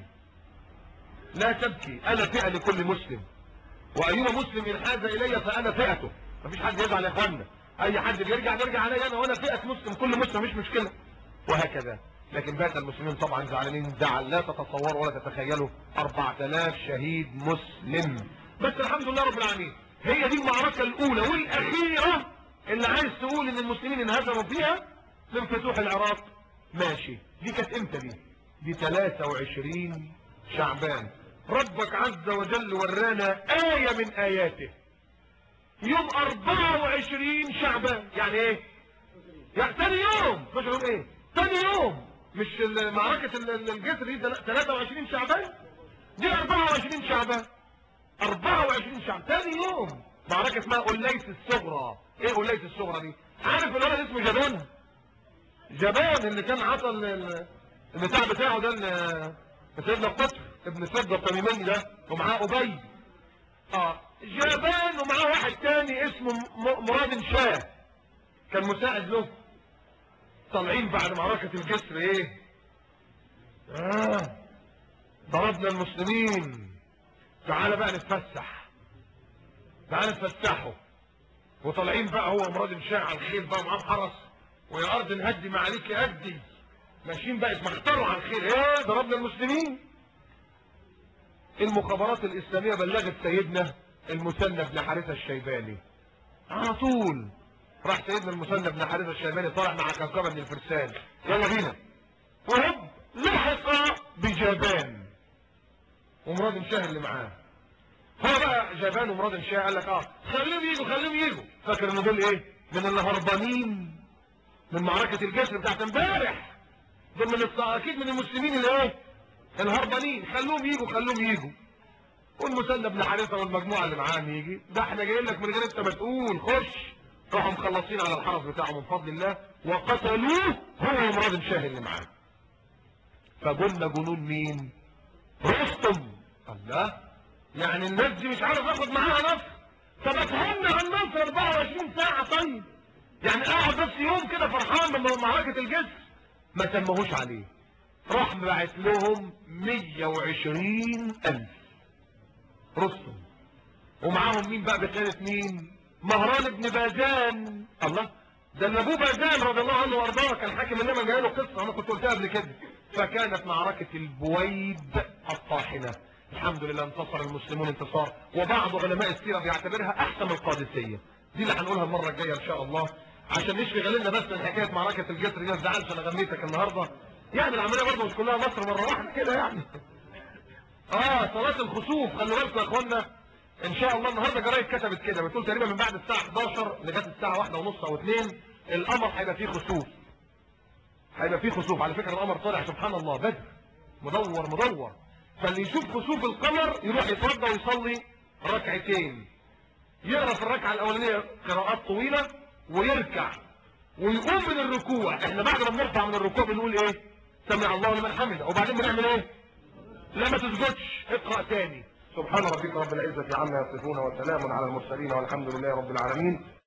لا تبكي أنا فئة لكل مسلم وأيما مسلم انحاز إلي فأنا فئته مفيش حد يزعل يا إخوانا أي حد بيرجع بيرجع علي أنا وأنا فئة مسلم كل مسلم مش مشكلة وهكذا لكن بات المسلمين طبعا زعلانين زعل لا تتصوروا ولا تتخيلوا 4000 شهيد مسلم بس الحمد لله رب العالمين هي دي المعركة الأولى والأخيرة اللي عايز تقول إن المسلمين انهزموا فيها من فتوح العراق ماشي دي كانت امتى دي دي 23 شعبان ربك عز وجل ورانا آية من آياته يوم 24 شعبان يعني ايه يعني تاني يوم مش يوم ايه تاني يوم مش معركة الجسر دي 23 شعبان دي 24 شعبان 24 شعبان تاني يوم معركة اسمها قليس الصغرى ايه قليس الصغرى دي عارف الولد اسمه جبان جبان اللي كان عطل البتاع بتاعه ده سيدنا القطر ابن فضة التميمي ده ومعاه ابي اه جبان ومعاه واحد تاني اسمه مراد شاه كان مساعد له طالعين بعد معركة الجسر ايه اه ضربنا المسلمين تعال بقى نتفسح تعال نتفسحوا وطالعين بقى هو مراد شاه على الخيل بقى معاه حرس ويا ارض نهدي ما عليك ادي ماشيين بقت مختاروا على الخير ايه ضربنا المسلمين المخابرات الاسلاميه بلغت سيدنا المثنى بن حارثه الشيباني على طول راح سيدنا المثنى بن حارثه الشيباني طالع مع كوكبه من الفرسان يلا بينا وهب لحق بجبان ومراد شاه اللي معاه هو بقى جبان ومراد شاه قال لك اه خليهم يجوا خليهم يجوا فاكر ان دول ايه من اللي هربانين من معركه الجسر بتاعت امبارح دول من الص- اكيد من المسلمين اللي ايه الهربانين خلوهم يجوا خلوهم يجوا والمثنى بن حارثه والمجموعه اللي معاهم يجي ده احنا جايين لك من غير انت ما تقول خش راحوا مخلصين على الحرس بتاعه من فضل الله وقتلوه هو ومراد شاه اللي معاه فقلنا جنون مين رستم الله يعني الناس دي مش عارف اخد معاها نصر طب اتهنى عن نصر 24 ساعه طيب يعني قاعد بس يوم كده فرحان من معركه الجسر ما سموهوش عليه راح بعت لهم 120 ألف رستم ومعاهم مين بقى بقيادة مين مهران بن بازان الله ده اللي ابوه بازان رضي الله عنه وارضاه كان حاكم اليمن جاي له قصه انا كنت قلتها قبل كده فكانت معركه البويد الطاحنه الحمد لله انتصر المسلمون انتصار وبعض علماء السيره بيعتبرها احسن من القادسيه دي اللي هنقولها المره الجايه ان شاء الله عشان نشفي غلنا بس من حكايه معركه الجسر دي ما تزعلش انا غنيتك النهارده يعني العمليه برضه مش كلها مصر مره واحده كده يعني اه صلاة الخسوف خلي بالكم يا اخوانا ان شاء الله النهارده جرايد كتبت كده بتقول تقريبا من بعد الساعة 11 لغاية الساعة واحدة ونص او 2 القمر هيبقى فيه خسوف هيبقى فيه خسوف على فكرة القمر طالع سبحان الله بدر مدور مدور فاللي يشوف خسوف القمر يروح يتوضى ويصلي ركعتين يقرا في الركعة الاولانية قراءات طويلة ويركع ويقوم من الركوع احنا بعد ما بنرفع من الركوع بنقول ايه سمع الله لمن حمده وبعدين بنعمل ايه لا ما تسجدش اقرأ تاني سبحان ربك رب العزة عما يصفون وسلام على المرسلين والحمد لله رب العالمين